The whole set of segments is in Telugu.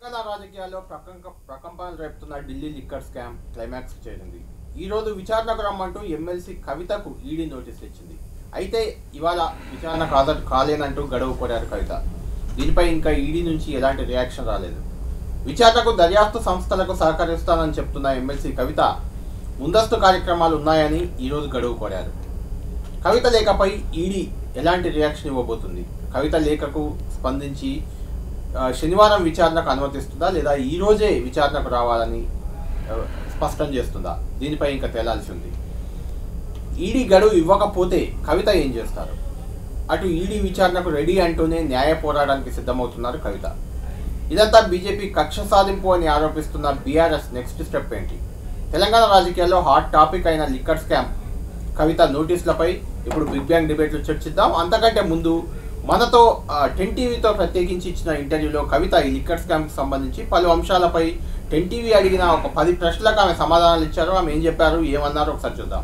తెలంగాణ రాజకీయాల్లో ప్రకంప ప్రకంపనలు రేపుతున్న ఢిల్లీ లిక్కర్ స్కామ్ క్లైమాక్స్ చేరింది ఈ రోజు విచారణకు రమ్మంటూ ఎమ్మెల్సీ కవితకు ఈడీ నోటీసులు ఇచ్చింది అయితే ఇవాళ విచారణ హాజరు కాలేనంటూ గడువు కోరారు కవిత దీనిపై ఇంకా ఈడీ నుంచి ఎలాంటి రియాక్షన్ రాలేదు విచారణకు దర్యాప్తు సంస్థలకు సహకరిస్తానని చెప్తున్న ఎమ్మెల్సీ కవిత ముందస్తు కార్యక్రమాలు ఉన్నాయని ఈరోజు గడువు కోరారు కవిత లేఖపై ఈడీ ఎలాంటి రియాక్షన్ ఇవ్వబోతుంది కవిత లేఖకు స్పందించి ఆ, శనివారం విచారణకు అనుమతిస్తుందా లేదా ఈ రోజే విచారణకు రావాలని ఆ, స్పష్టం చేస్తుందా దీనిపై ఇంకా తేలాల్సి ఉంది ఈడీ గడువు ఇవ్వకపోతే కవిత ఏం చేస్తారు అటు ఈడీ విచారణకు రెడీ అంటూనే న్యాయ పోరాటానికి సిద్ధమవుతున్నారు కవిత ఇదంతా బీజేపీ కక్ష సాధింపు అని ఆరోపిస్తున్న బీఆర్ఎస్ నెక్స్ట్ స్టెప్ ఏంటి తెలంగాణ రాజకీయాల్లో హాట్ టాపిక్ అయిన లిక్కర్ స్కామ్ కవిత నోటీసులపై ఇప్పుడు బిగ్ బ్యాంగ్ డిబేట్లు చర్చిద్దాం అంతకంటే ముందు మనతో టెన్ టీవీతో ప్రత్యేకించి ఇచ్చిన ఇంటర్వ్యూలో కవిత ఈ లిక్కర్ స్కామ్కి సంబంధించి పలు అంశాలపై టెన్ టీవీ అడిగిన ఒక పది ప్రశ్నలకు ఆమె సమాధానాలు ఇచ్చారు ఆమె ఏం చెప్పారు ఏమన్నారో ఒకసారి చూద్దాం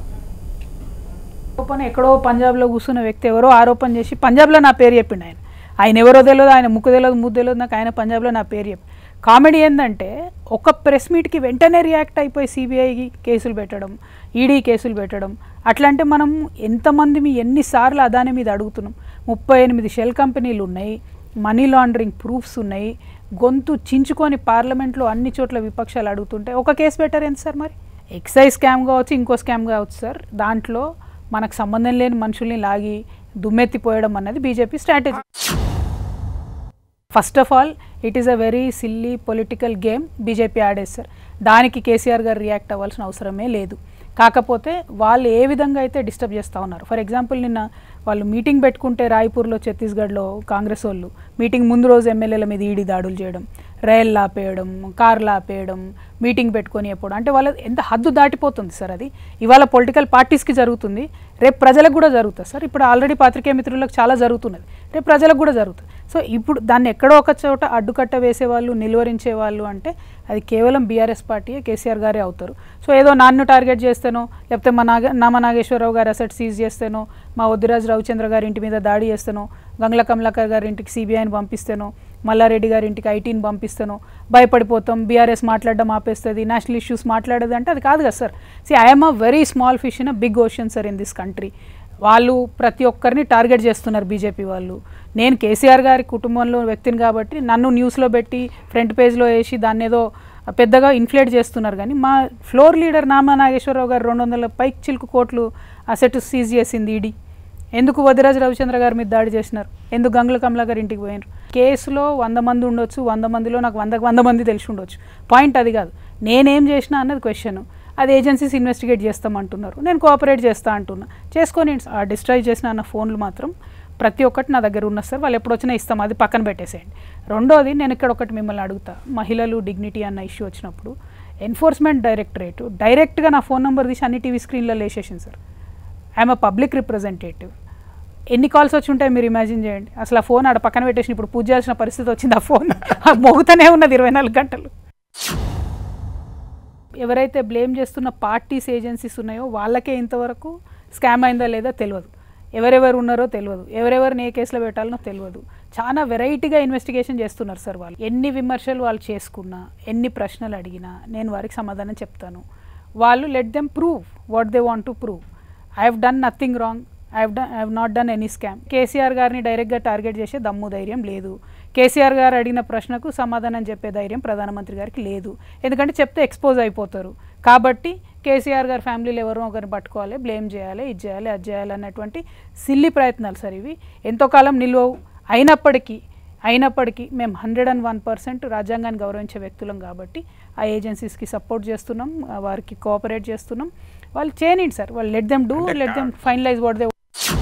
ఆరోపణ ఎక్కడో పంజాబ్లో కూర్చున్న వ్యక్తి ఎవరో ఆరోపణ చేసి పంజాబ్లో నా పేరు చెప్పిండు ఆయన ఆయన ఎవరో తెలియదు ఆయన ముక్కు తెలియదు ముద్దు తెలియదు నాకు ఆయన పంజాబ్లో నా పేరు చెప్పి కామెడీ ఏంటంటే ఒక ప్రెస్ మీట్కి వెంటనే రియాక్ట్ అయిపోయి సిబిఐకి కేసులు పెట్టడం ఈడీ కేసులు పెట్టడం అట్లా అంటే మనం ఎంతమంది మీ ఎన్నిసార్లు అదాని మీద అడుగుతున్నాం ముప్పై ఎనిమిది షెల్ కంపెనీలు ఉన్నాయి మనీ లాండరింగ్ ప్రూఫ్స్ ఉన్నాయి గొంతు చించుకొని పార్లమెంట్లో అన్ని చోట్ల విపక్షాలు అడుగుతుంటే ఒక కేసు పెట్టారు ఎంత సార్ మరి ఎక్సైజ్ స్కామ్ కావచ్చు ఇంకో స్కామ్ కావచ్చు సార్ దాంట్లో మనకు సంబంధం లేని మనుషుల్ని లాగి దుమ్మెత్తిపోయడం అన్నది BJP strategy first of all it is a very silly political game BJP ఆడేస్తారు దానికి కేసీఆర్ గారు రియాక్ట్ అవ్వాల్సిన అవసరమే లేదు కాకపోతే వాళ్ళు ఏ విధంగా అయితే డిస్టర్బ్ చేస్తూ ఉన్నారు ఫర్ ఎగ్జాంపుల్ నిన్న వాళ్ళు మీటింగ్ పెట్టుకుంటే రాయ్పూర్లో ఛత్తీస్గఢ్లో కాంగ్రెస్ వాళ్ళు మీటింగ్ ముందు రోజు ఎమ్మెల్యేల మీద ఈడీ దాడులు చేయడం రైళ్ళు ఆపేయడం కార్లు ఆపేయడం మీటింగ్ పెట్టుకొని ఎప్పుడు అంటే వాళ్ళ ఎంత హద్దు దాటిపోతుంది సార్ అది ఇవాళ పొలిటికల్ పార్టీస్కి జరుగుతుంది రేపు ప్రజలకు కూడా జరుగుతుంది సార్ ఇప్పుడు ఆల్రెడీ పాత్రికేయ మిత్రులకు చాలా జరుగుతున్నది రేపు ప్రజలకు కూడా జరుగుతుంది సో ఇప్పుడు దాన్ని ఎక్కడో ఒక చోట అడ్డుకట్ట వేసేవాళ్ళు నిలువరించే వాళ్ళు అంటే అది కేవలం బీఆర్ఎస్ పార్టీయే కేసీఆర్ గారే అవుతారు సో ఏదో నాన్ను టార్గెట్ చేస్తేనో లేకపోతే మా నాగ నామ నాగేశ్వరరావు గారు అసెట్ సీజ్ చేస్తేనో మా వద్దిరాజు రవిచంద్ర గారి ఇంటి మీద దాడి చేస్తేనో గంగ్ల కమలాకర్ గారి ఇంటికి సిబిఐని పంపిస్తేనో మల్లారెడ్డి గారి ఇంటికి ఐటీని పంపిస్తానో భయపడిపోతాం బీఆర్ఎస్ మాట్లాడడం ఆపేస్తుంది నేషనల్ ఇష్యూస్ మాట్లాడేది అంటే అది కాదు కదా sir see I'm a very small fish in a big ocean sir in this country వాళ్ళు ప్రతి ఒక్కరిని టార్గెట్ చేస్తున్నారు బీజేపీ వాళ్ళు నేను కేసీఆర్ గారి కుటుంబంలో వ్యక్తిని కాబట్టి నన్ను న్యూస్లో పెట్టి ఫ్రంట్ పేజ్లో వేసి దాన్ని ఏదో పెద్దగా ఇన్ఫ్లేట్ చేస్తున్నారు కానీ మా ఫ్లోర్ లీడర్ నామా నాగేశ్వరరావు గారు రెండు వందల పైక్ చిలుకు కోట్లు అసెట్ సీజ్ చేసింది ఈడీ ఎందుకు వదిరాజు రవిచంద్ర గారి మీద దాడి చేసినారు ఎందుకు గంగుల కమలా గారి ఇంటికి పోయినారు కేసులో వంద మంది ఉండొచ్చు వంద మందిలో నాకు వంద వంద మంది తెలిసి ఉండొచ్చు పాయింట్ అది కాదు నేనేం చేసినా అన్నది క్వశ్చన్ అది ఏజెన్సీస్ ఇన్వెస్టిగేట్ చేస్తామంటున్నారు నేను కోఆపరేట్ చేస్తా అంటున్నా చేసుకొని ఆ డిస్ట్రాయ్ చేసిన అన్న ఫోన్లు మాత్రం ప్రతి ఒక్కటి నా దగ్గర ఉన్న సార్ వాళ్ళు ఎప్పుడు వచ్చినా ఇస్తాం అది పక్కన పెట్టేసేయండి రెండోది నేను ఇక్కడ ఒకటి మిమ్మల్ని అడుగుతా మహిళలు డిగ్నిటీ అన్న ఇష్యూ వచ్చినప్పుడు ఎన్ఫోర్స్మెంట్ డైరెక్టరేట్ డైరెక్ట్గా నా ఫోన్ నెంబర్ తీసి అన్ని టీవీ స్క్రీన్లో లేసేసింది sir I'm a public representative ఎన్ని కాల్స్ వచ్చి ఉంటాయి మీరు ఇమాజిన్ చేయండి అసలు ఆ ఫోన్ ఆడ పక్కన పెట్టేసి ఇప్పుడు పూజ చేయాల్సిన పరిస్థితి వచ్చింది ఆ ఫోన్ మోగుతూనే ఉన్నది ఇరవై నాలుగు గంటలు ఎవరైతే బ్లేమ్ చేస్తున్న పార్టీస్ ఏజెన్సీస్ ఉన్నాయో వాళ్ళకే ఇంతవరకు స్కామ్ అయిందా లేదా తెలియదు ఎవరెవరు ఉన్నారో తెలియదు ఎవరెవరిని ఏ కేసులో పెట్టాలనో తెలియదు చాలా వెరైటీగా ఇన్వెస్టిగేషన్ చేస్తున్నారు సార్ వాళ్ళు ఎన్ని విమర్శలు వాళ్ళు చేసుకున్నా ఎన్ని ప్రశ్నలు అడిగినా నేను వారికి సమాధానం చెప్తాను వాళ్ళు let them prove what they want to prove I have done nothing wrong I have done I have not done any scam KCR గారిని డైరెక్ట్గా టార్గెట్ చేసే దమ్ము ధైర్యం లేదు కేసీఆర్ గారు అడిగిన ప్రశ్నకు సమాధానం చెప్పే ధైర్యం ప్రధానమంత్రి గారికి లేదు ఎందుకంటే చెప్తే ఎక్స్పోజ్ అయిపోతారు కాబట్టి కేసీఆర్ గారి ఫ్యామిలీలో ఎవరో ఒకరిని పట్టుకోవాలి బ్లేమ్ చేయాలి ఇది చేయాలి అది చేయాలి అన్నటువంటి సిల్లి ప్రయత్నాలు సార్ ఇవి ఎంతో కాలం నిల్వవు అయినప్పటికీ అయినప్పటికీ మేము హండ్రెడ్ అండ్ వన్ పర్సెంట్ రాజ్యాంగాన్ని గౌరవించే వ్యక్తులం కాబట్టి ఆ ఏజెన్సీస్కి సపోర్ట్ చేస్తున్నాం ఆ వారికి కోఆపరేట్ చేస్తున్నాం వాళ్ళు చేయనండి సార్ వాళ్ళు let them do let them finalize what they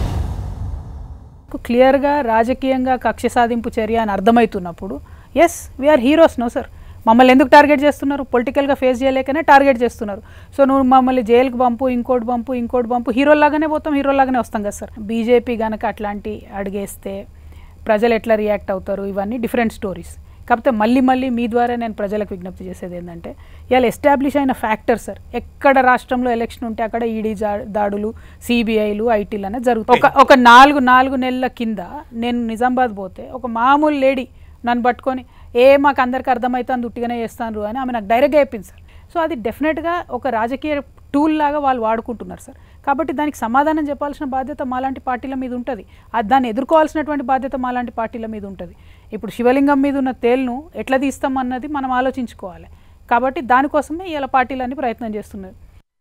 క్లియర్గా రాజకీయంగా కక్ష సాధింపు చర్య అని అర్థమవుతున్నప్పుడు yes we are heroes no sir మమ్మల్ని ఎందుకు టార్గెట్ చేస్తున్నారు పొలిటికల్గా ఫేస్ చేయలేకనే టార్గెట్ చేస్తున్నారు సో నువ్వు మమ్మల్ని జైలుకి పంపు ఇంకోటి పంపు ఇంకోటి పంపు హీరోలాగానే పోతాం హీరోలాగానే వస్తాం కదా సార్ బీజేపీ కనుక అట్లాంటి అడిగేస్తే ప్రజలు ఎట్లా రియాక్ట్ అవుతారు ఇవన్నీ డిఫరెంట్ స్టోరీస్ కాకపోతే మళ్ళీ మళ్ళీ మీ ద్వారా నేను ప్రజలకు విజ్ఞప్తి చేసేది ఏంటంటే ఇవాళ ఎస్టాబ్లిష్ అయిన ఫ్యాక్టర్ సార్ ఎక్కడ రాష్ట్రంలో ఎలక్షన్ ఉంటే అక్కడ ఈడీ దాడులు సిబిఐలు ఐటీలు అనేది జరుగుతాయి ఒక ఒక నాలుగు నాలుగు నెలల కింద నేను నిజామాబాద్ పోతే ఒక మామూలు లేడీ నన్ను పట్టుకొని ఏ మాకు అందరికి అర్థమవుతుంది ఉట్టిగానే చేస్తాను అని ఆమె నాకు డైరెక్ట్గా చెప్పింది సార్ సో అది డెఫినెట్గా ఒక రాజకీయ టూల్ లాగా వాళ్ళు వాడుకుంటున్నారు సార్ కాబట్టి దానికి సమాధానం చెప్పాల్సిన బాధ్యత మాలాంటి పార్టీల మీద ఉంటుంది అది దాన్ని ఎదుర్కోవాల్సినటువంటి బాధ్యత మాలాంటి పార్టీల మీద ఉంటుంది ఇప్పుడు శివలింగం మీద ఉన్న తేలును ఎట్లా తీస్తాం అన్నది మనం ఆలోచించుకోవాలి కాబట్టి దానికోసమే ఇలా పార్టీలన్నీ ప్రయత్నం చేస్తున్నాయి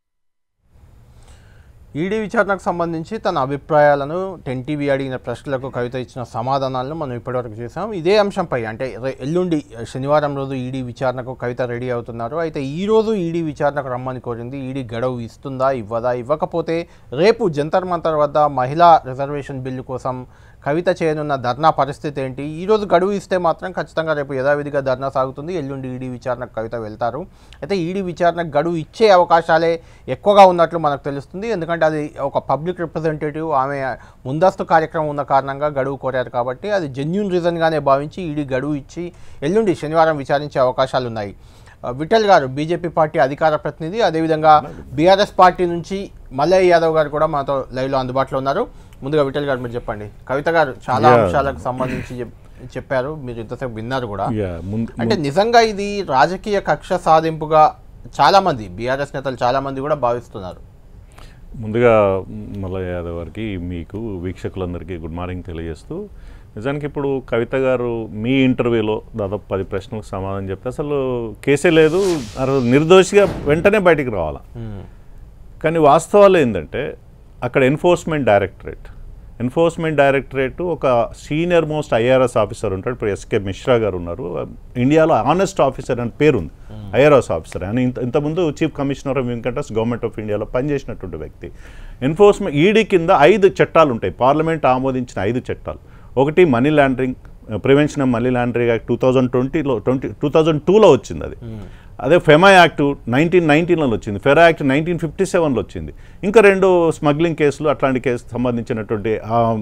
ఈడీ విచారణకు సంబంధించి తన అభిప్రాయాలను టెన్ టీవీ అడిగిన ప్రశ్నలకు కవిత ఇచ్చిన సమాధానాలను మనం ఇప్పటివరకు చూసాం ఇదే అంశంపై అంటే రే- ఎల్లుండి శనివారం రోజు ఈడీ విచారణకు కవిత రెడీ అవుతున్నారు అయితే ఈ రోజు ఈడీ విచారణకు రమ్మని కోరింది ఈడీ గడువు ఇస్తుందా ఇవ్వదా ఇవ్వకపోతే రేపు జంతర్ మంతర్ వద్ద మహిళా రిజర్వేషన్ బిల్లు కోసం కవిత చేయనున్న ధర్నా పరిస్థితి ఏంటి ఈ రోజు గడువు ఇస్తే మాత్రం ఖచ్చితంగా రేపు యథావిధిగా ధర్నా సాగుతుంది ఎల్లుండి ఈడీ విచారణకు కవిత వెళ్తారు అయితే ఈడీ విచారణకు గడువు ఇచ్చే అవకాశాలే ఎక్కువగా ఉన్నట్లు మనకు తెలుస్తుంది ఎందుకంటే అది ఒక పబ్లిక్ రిప్రజెంటేటివ్ ఆమె ముందస్తు కార్యక్రమం ఉన్న కారణంగా గడువు కోరారు కాబట్టి అది జెన్యున్ రీజన్గానే భావించి ఈడీ గడువు ఇచ్చి ఎల్లుండి శనివారం విచారించే అవకాశాలు ఉన్నాయి ఆ, విఠల్ గారు బీజేపీ పార్టీ అధికార ప్రతినిధి అదేవిధంగా బీఆర్ఎస్ పార్టీ నుంచి మల్లయ్య యాదవ్ గారు కూడా మనతో లైవ్లో అందుబాటులో ఉన్నారు ముందుగా విఠల్ గారు మీరు చెప్పండి కవిత గారు చాలా Yeah. అంశాలకు సంబంధించి చెప్- చెప్పారు మీరు ఇంతసేపు విన్నారు కూడా యా ముందు అంటే నిజంగా ఇది రాజకీయ కక్ష సాధింపుగా చాలా మంది బీఆర్ఎస్ నేతలు చాలా మంది కూడా భావిస్తున్నారు ముందుగా మల్లయ్య యాదవ్ గారికి మీకు వీక్షకులందరికీ గుడ్ మార్నింగ్ తెలియజేస్తూ నిజానికి ఇప్పుడు కవిత గారు మీ ఇంటర్వ్యూలో దాదాపు పది ప్రశ్నలకు సమాధానం చెప్తే అసలు కేసే లేదు ఆ రోజు నిర్దోషిగా వెంటనే బయటికి రావాలా కానీ వాస్తవాలు ఏంటంటే అక్కడ ఎన్ఫోర్స్మెంట్ డైరెక్టరేట్ ఎన్ఫోర్స్మెంట్ డైరెక్టరేట్ ఒక సీనియర్ మోస్ట్ ఐఆర్ఎస్ ఆఫీసర్ ఉంటాడు ఇప్పుడు ఎస్కే మిశ్రా గారు ఉన్నారు ఇండియాలో ఆనెస్ట్ ఆఫీసర్ అని పేరు ఉంది ఐఆర్ఎస్ ఆఫీసర్ అని ఇంత ఇంతకుముందు chief commissioner of income government of ఇండియాలో పనిచేసినటువంటి వ్యక్తి ఎన్ఫోర్స్మెంట్ ఈడీ కింద ఐదు చట్టాలు ఉంటాయి పార్లమెంట్ ఆమోదించిన ఐదు చట్టాలు ఒకటి money laundering prevention of money laundering act two thousand ట్వంటీలో ట్వంటీ టూ థౌజండ్ టూలో వచ్చింది అది అదే ఫెమా యాక్ట్ నైన్టీన్ నైన్టీన్లో వచ్చింది ఫెరా యాక్ట్ నైన్టీన్ ఫిఫ్టీ సెవెన్లో వచ్చింది ఇంకా రెండు స్మగ్లింగ్ కేసులు అట్లాంటి కేసు సంబంధించినటువంటి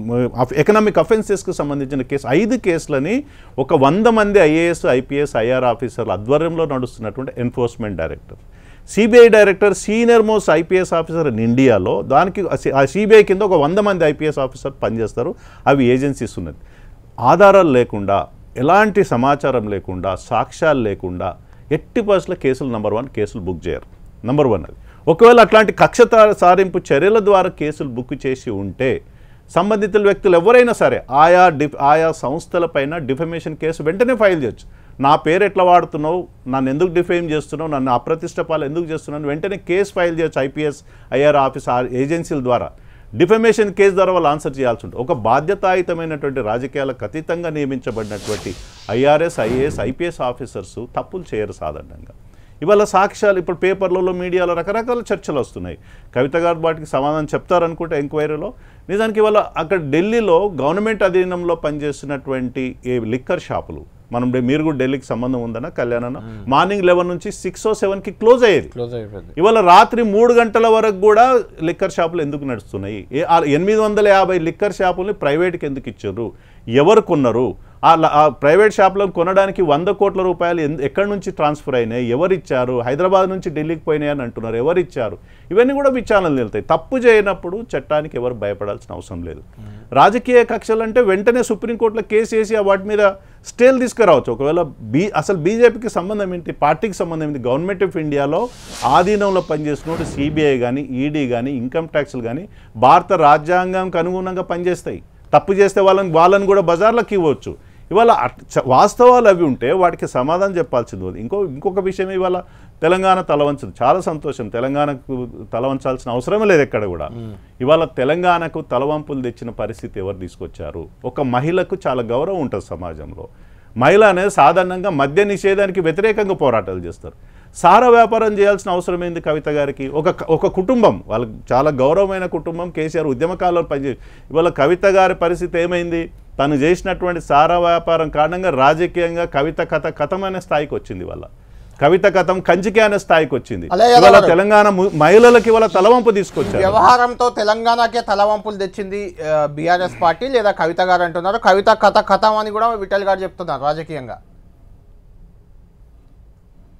ఎకనామిక్ అఫెన్సెస్కి సంబంధించిన కేసు ఐదు కేసులని ఒక వంద మంది ఐఏఎస్ ఐపీఎస్ ఐఆర్ ఆఫీసర్ల ఆధ్వర్యంలో నడుస్తున్నటువంటి enforcement director CBI director senior most IPS officer in ఇండియాలో దానికి ఆ సిబిఐ కింద ఒక వంద మంది ఐపీఎస్ ఆఫీసర్ పనిచేస్తారు అవి ఏజెన్సీస్ ఉన్నది ఆధారాలు లేకుండా ఎలాంటి సమాచారం లేకుండా సాక్ష్యాలు లేకుండా ఎట్టి పరిస్థితుల్లో కేసులు నెంబర్ వన్ కేసులు బుక్ చేయరు నెంబర్ వన్ అది ఒకవేళ అట్లాంటి కక్ష తా- సారింపు చర్యల ద్వారా కేసులు బుక్ చేసి ఉంటే సంబంధిత వ్యక్తులు ఎవరైనా సరే ఆయా డిఫ్ ఆయా సంస్థలపైన డిఫమేషన్ కేసు వెంటనే ఫైల్ చేయొచ్చు నా పేరు ఎట్లా వాడుతున్నావు నన్ను ఎందుకు డిఫేమ్ చేస్తున్నావు నన్ను అప్రతిష్ట పాలు ఎందుకు చేస్తున్నావు వెంటనే కేసు ఫైల్ చేయొచ్చు ఐపీఎస్ ఐఆర్ ఆఫీస్ ఆ ఏజెన్సీల ద్వారా డిఫమేషన్ కేసు ద్వారా వాళ్ళు ఆన్సర్ చేయాల్సి ఉంటుంది ఒక బాధ్యతాయుతమైనటువంటి రాజకీయాలకు అతీతంగా నియమించబడినటువంటి ఐఆర్ఎస్ ఐఏఎస్ ఐపీఎస్ ఆఫీసర్స్ తప్పులు చేయరు సాధారణంగా ఇవాళ సాక్ష్యాలు ఇప్పుడు పేపర్లలో మీడియాలో రకరకాల చర్చలు వస్తున్నాయి కవిత గారు వాటికి సమాధానం చెప్తారనుకుంటే ఎంక్వైరీలో నిజానికి ఇవాళ అక్కడ ఢిల్లీలో గవర్నమెంట్ అధీనంలో పనిచేస్తున్నటువంటి ఏ లిక్కర్ షాపులు మనం డే- మీరు కూడా ఢిల్లీకి సంబంధం ఉందన్న కళ్యాణన మార్నింగ్ లెవెన్ నుంచి సిక్స్ ఓ సెవెన్కి క్లోజ్ అయ్యేది క్లోజ్ అయిపోయింది ఇవాళ రాత్రి మూడు గంటల వరకు కూడా లిక్కర్ షాపులు ఎందుకు నడుస్తున్నాయి ఏ- ఆ ఎనిమిది వందల యాభై లిక్కర్ షాపుల్ని ప్రైవేట్కి ఎందుకు ఇచ్చారు ఎవరు కొన్నారు ఆ ల- ఆ ప్రైవేట్ షాపులో కొనడానికి వంద కోట్ల రూపాయలు ఎందు- ఎక్కడి నుంచి ట్రాన్స్ఫర్ అయినాయి ఎవరు ఇచ్చారు హైదరాబాద్ నుంచి ఢిల్లీకి పోయినాయి అని అంటున్నారు ఎవరు ఇచ్చారు ఇవన్నీ కూడా విచారణలు వెళ్తాయి తప్పు చేయనప్పుడు చట్టానికి ఎవరు భయపడాల్సిన అవసరం లేదు రాజకీయ కక్షలు అంటే వెంటనే సుప్రీంకోర్టులో కేసు వేసి ఆ వాటి మీద స్టేలు తీసుకురావచ్చు ఒకవేళ బీ అసలు బీజేపీకి సంబంధం ఏంటి పార్టీకి సంబంధం ఏంటి గవర్నమెంట్ ఆఫ్ ఇండియాలో ఆధీనంలో పనిచేస్తున్నప్పుడు సిబిఐ కానీ ఈడీ కానీ ఇన్కమ్ ట్యాక్స్లు కానీ భారత రాజ్యాంగానికి అనుగుణంగా పనిచేస్తాయి తప్పు చేస్తే వాళ్ళని వాళ్ళని కూడా బజార్లకు ఇవ్వచ్చు ఇవాళ అట్- చ- వాస్తవాలు అవి ఉంటే వాటికి సమాధానం చెప్పాల్సింది ఉంది ఇంకో ఇంకొక విషయం ఇవాళ తెలంగాణ తలవంచదు చాలా సంతోషం తెలంగాణకు తలవంచాల్సిన అవసరమే లేదు ఎక్కడ కూడా ఇవాళ తెలంగాణకు తలవంపులు తెచ్చిన పరిస్థితి ఎవరు తీసుకొచ్చారు ఒక మహిళకు చాలా గౌరవం ఉంటుంది సమాజంలో మహిళ అనేది సాధారణంగా మద్య నిషేధానికి వ్యతిరేకంగా పోరాటాలు చేస్తారు సారా వ్యాపారం చేయాల్సిన అవసరం ఏంది కవిత గారికి ఒక ఒక కుటుంబం వాళ్ళకి చాలా గౌరవమైన కుటుంబం కేసీఆర్ ఉద్యమకాలంలో పనిచే ఇవాళ కవిత గారి పరిస్థితి ఏమైంది తను చేసినటువంటి సారా వ్యాపారం కారణంగా రాజకీయంగా కవిత కథ కథమైన స్థాయికి వచ్చింది వాళ్ళ కవిత కథం కంచికే అనే స్థాయికి వచ్చింది అలాగే ఇవాళ అలవారు. తెలంగాణ ము- మహిళలకి ఇవాళ తలవంపు తీసుకొచ్చారు వ్యవహారంతో తెలంగాణకే తలవంపులు తెచ్చింది బీఆర్ఎస్ పార్టీ లేదా కవిత గారు అంటున్నారు కవిత కథ కథం అని కూడా విఠల్ గారు చెప్తున్నారు రాజకీయంగా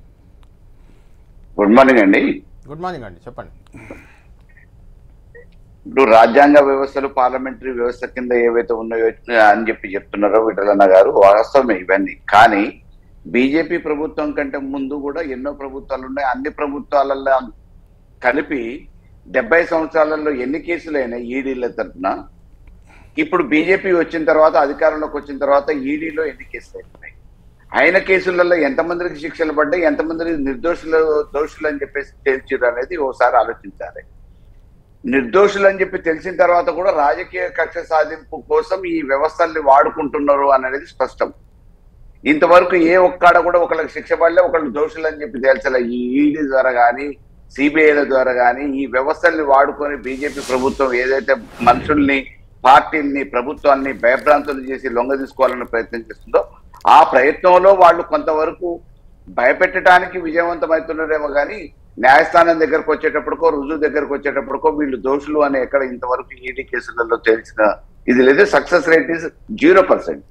గుడ్ మార్నింగ్ అండి గుడ్ మార్నింగ్ అండి చెప్పండి ఇప్పుడు రాజ్యాంగ వ్యవస్థలు పార్లమెంటరీ వ్యవస్థ కింద ఏవైతే ఉన్నాయో అని చెప్పి చెప్తున్నారో విఠలన్న గారు వాస్తవమే ఇవన్నీ కానీ బీజేపీ ప్రభుత్వం కంటే ముందు కూడా ఎన్నో ప్రభుత్వాలు ఉన్నాయి అన్ని ప్రభుత్వాలలో కలిపి డెబ్బై సంవత్సరాలలో ఎన్ని కేసులు అయినాయి ఈడీల తరఫున ఇప్పుడు బీజేపీ వచ్చిన తర్వాత అధికారంలోకి వచ్చిన తర్వాత ఈడీలో ఎన్ని కేసులు అయినాయి అయిన కేసులలో ఎంతమందికి శిక్షలు పడ్డాయి ఎంతమందికి నిర్దోషులు దోషులు అని చెప్పేసి తేల్చిరు అనేది ఓసారి ఆలోచించాలి నిర్దోషులు అని చెప్పి తెలిసిన తర్వాత కూడా రాజకీయ కక్ష సాధింపు కోసం ఈ వ్యవస్థల్ని వాడుకుంటున్నారు అనేది స్పష్టం ఇంతవరకు ఏ ఒక్కడ కూడా ఒకళ్ళకి శిక్ష పడలే ఒకళ్ళు దోషులు అని చెప్పి తేల్చలే ఈ ఈడీ ద్వారా కానీ సిబిఐల ద్వారా కానీ ఈ వ్యవస్థల్ని వాడుకొని బీజేపీ ప్రభుత్వం ఏదైతే మనుషుల్ని పార్టీల్ని ప్రభుత్వాన్ని భయభ్రాంతులు చేసి లొంగ తీసుకోవాలని ప్రయత్నం చేస్తుందో ఆ ప్రయత్నంలో వాళ్ళు కొంతవరకు భయపెట్టడానికి విజయవంతమవుతున్నారేమో కానీ న్యాయస్థానం దగ్గరకు వచ్చేటప్పటికో రుజువు దగ్గరకు వచ్చేటప్పటికో వీళ్ళు దోషులు అని ఎక్కడ ఇంతవరకు ఈడీ కేసులలో తెలిసిన ఇది లేదు success rate is zero percent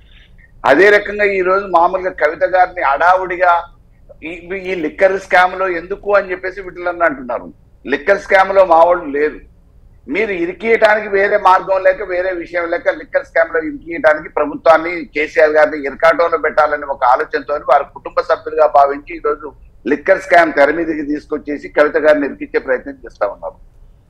అదే రకంగా ఈ రోజు మామూలుగా కవిత గారిని అడావుడిగా ఈ- ఈ లిక్కర్ స్కామ్ లో ఎందుకు అని చెప్పేసి వీటిలన్నీ అంటున్నారు లిక్కర్ స్కామ్ లో మా వాళ్ళు లేరు మీరు ఇరికియటానికి వేరే మార్గం లేక వేరే విషయం లేక లిక్కర్ స్కామ్ లో ఇరికియటానికి ప్రభుత్వాన్ని కేసీఆర్ గారిని ఇరకాటంలో పెట్టాలని ఒక ఆలోచనతో వారి కుటుంబ సభ్యులుగా భావించి ఈ రోజు లిక్కర్ స్కామ్ తెర మీదకి తీసుకొచ్చేసి కవిత గారిని ఇరికించే ప్రయత్నం చేస్తా ఉన్నారు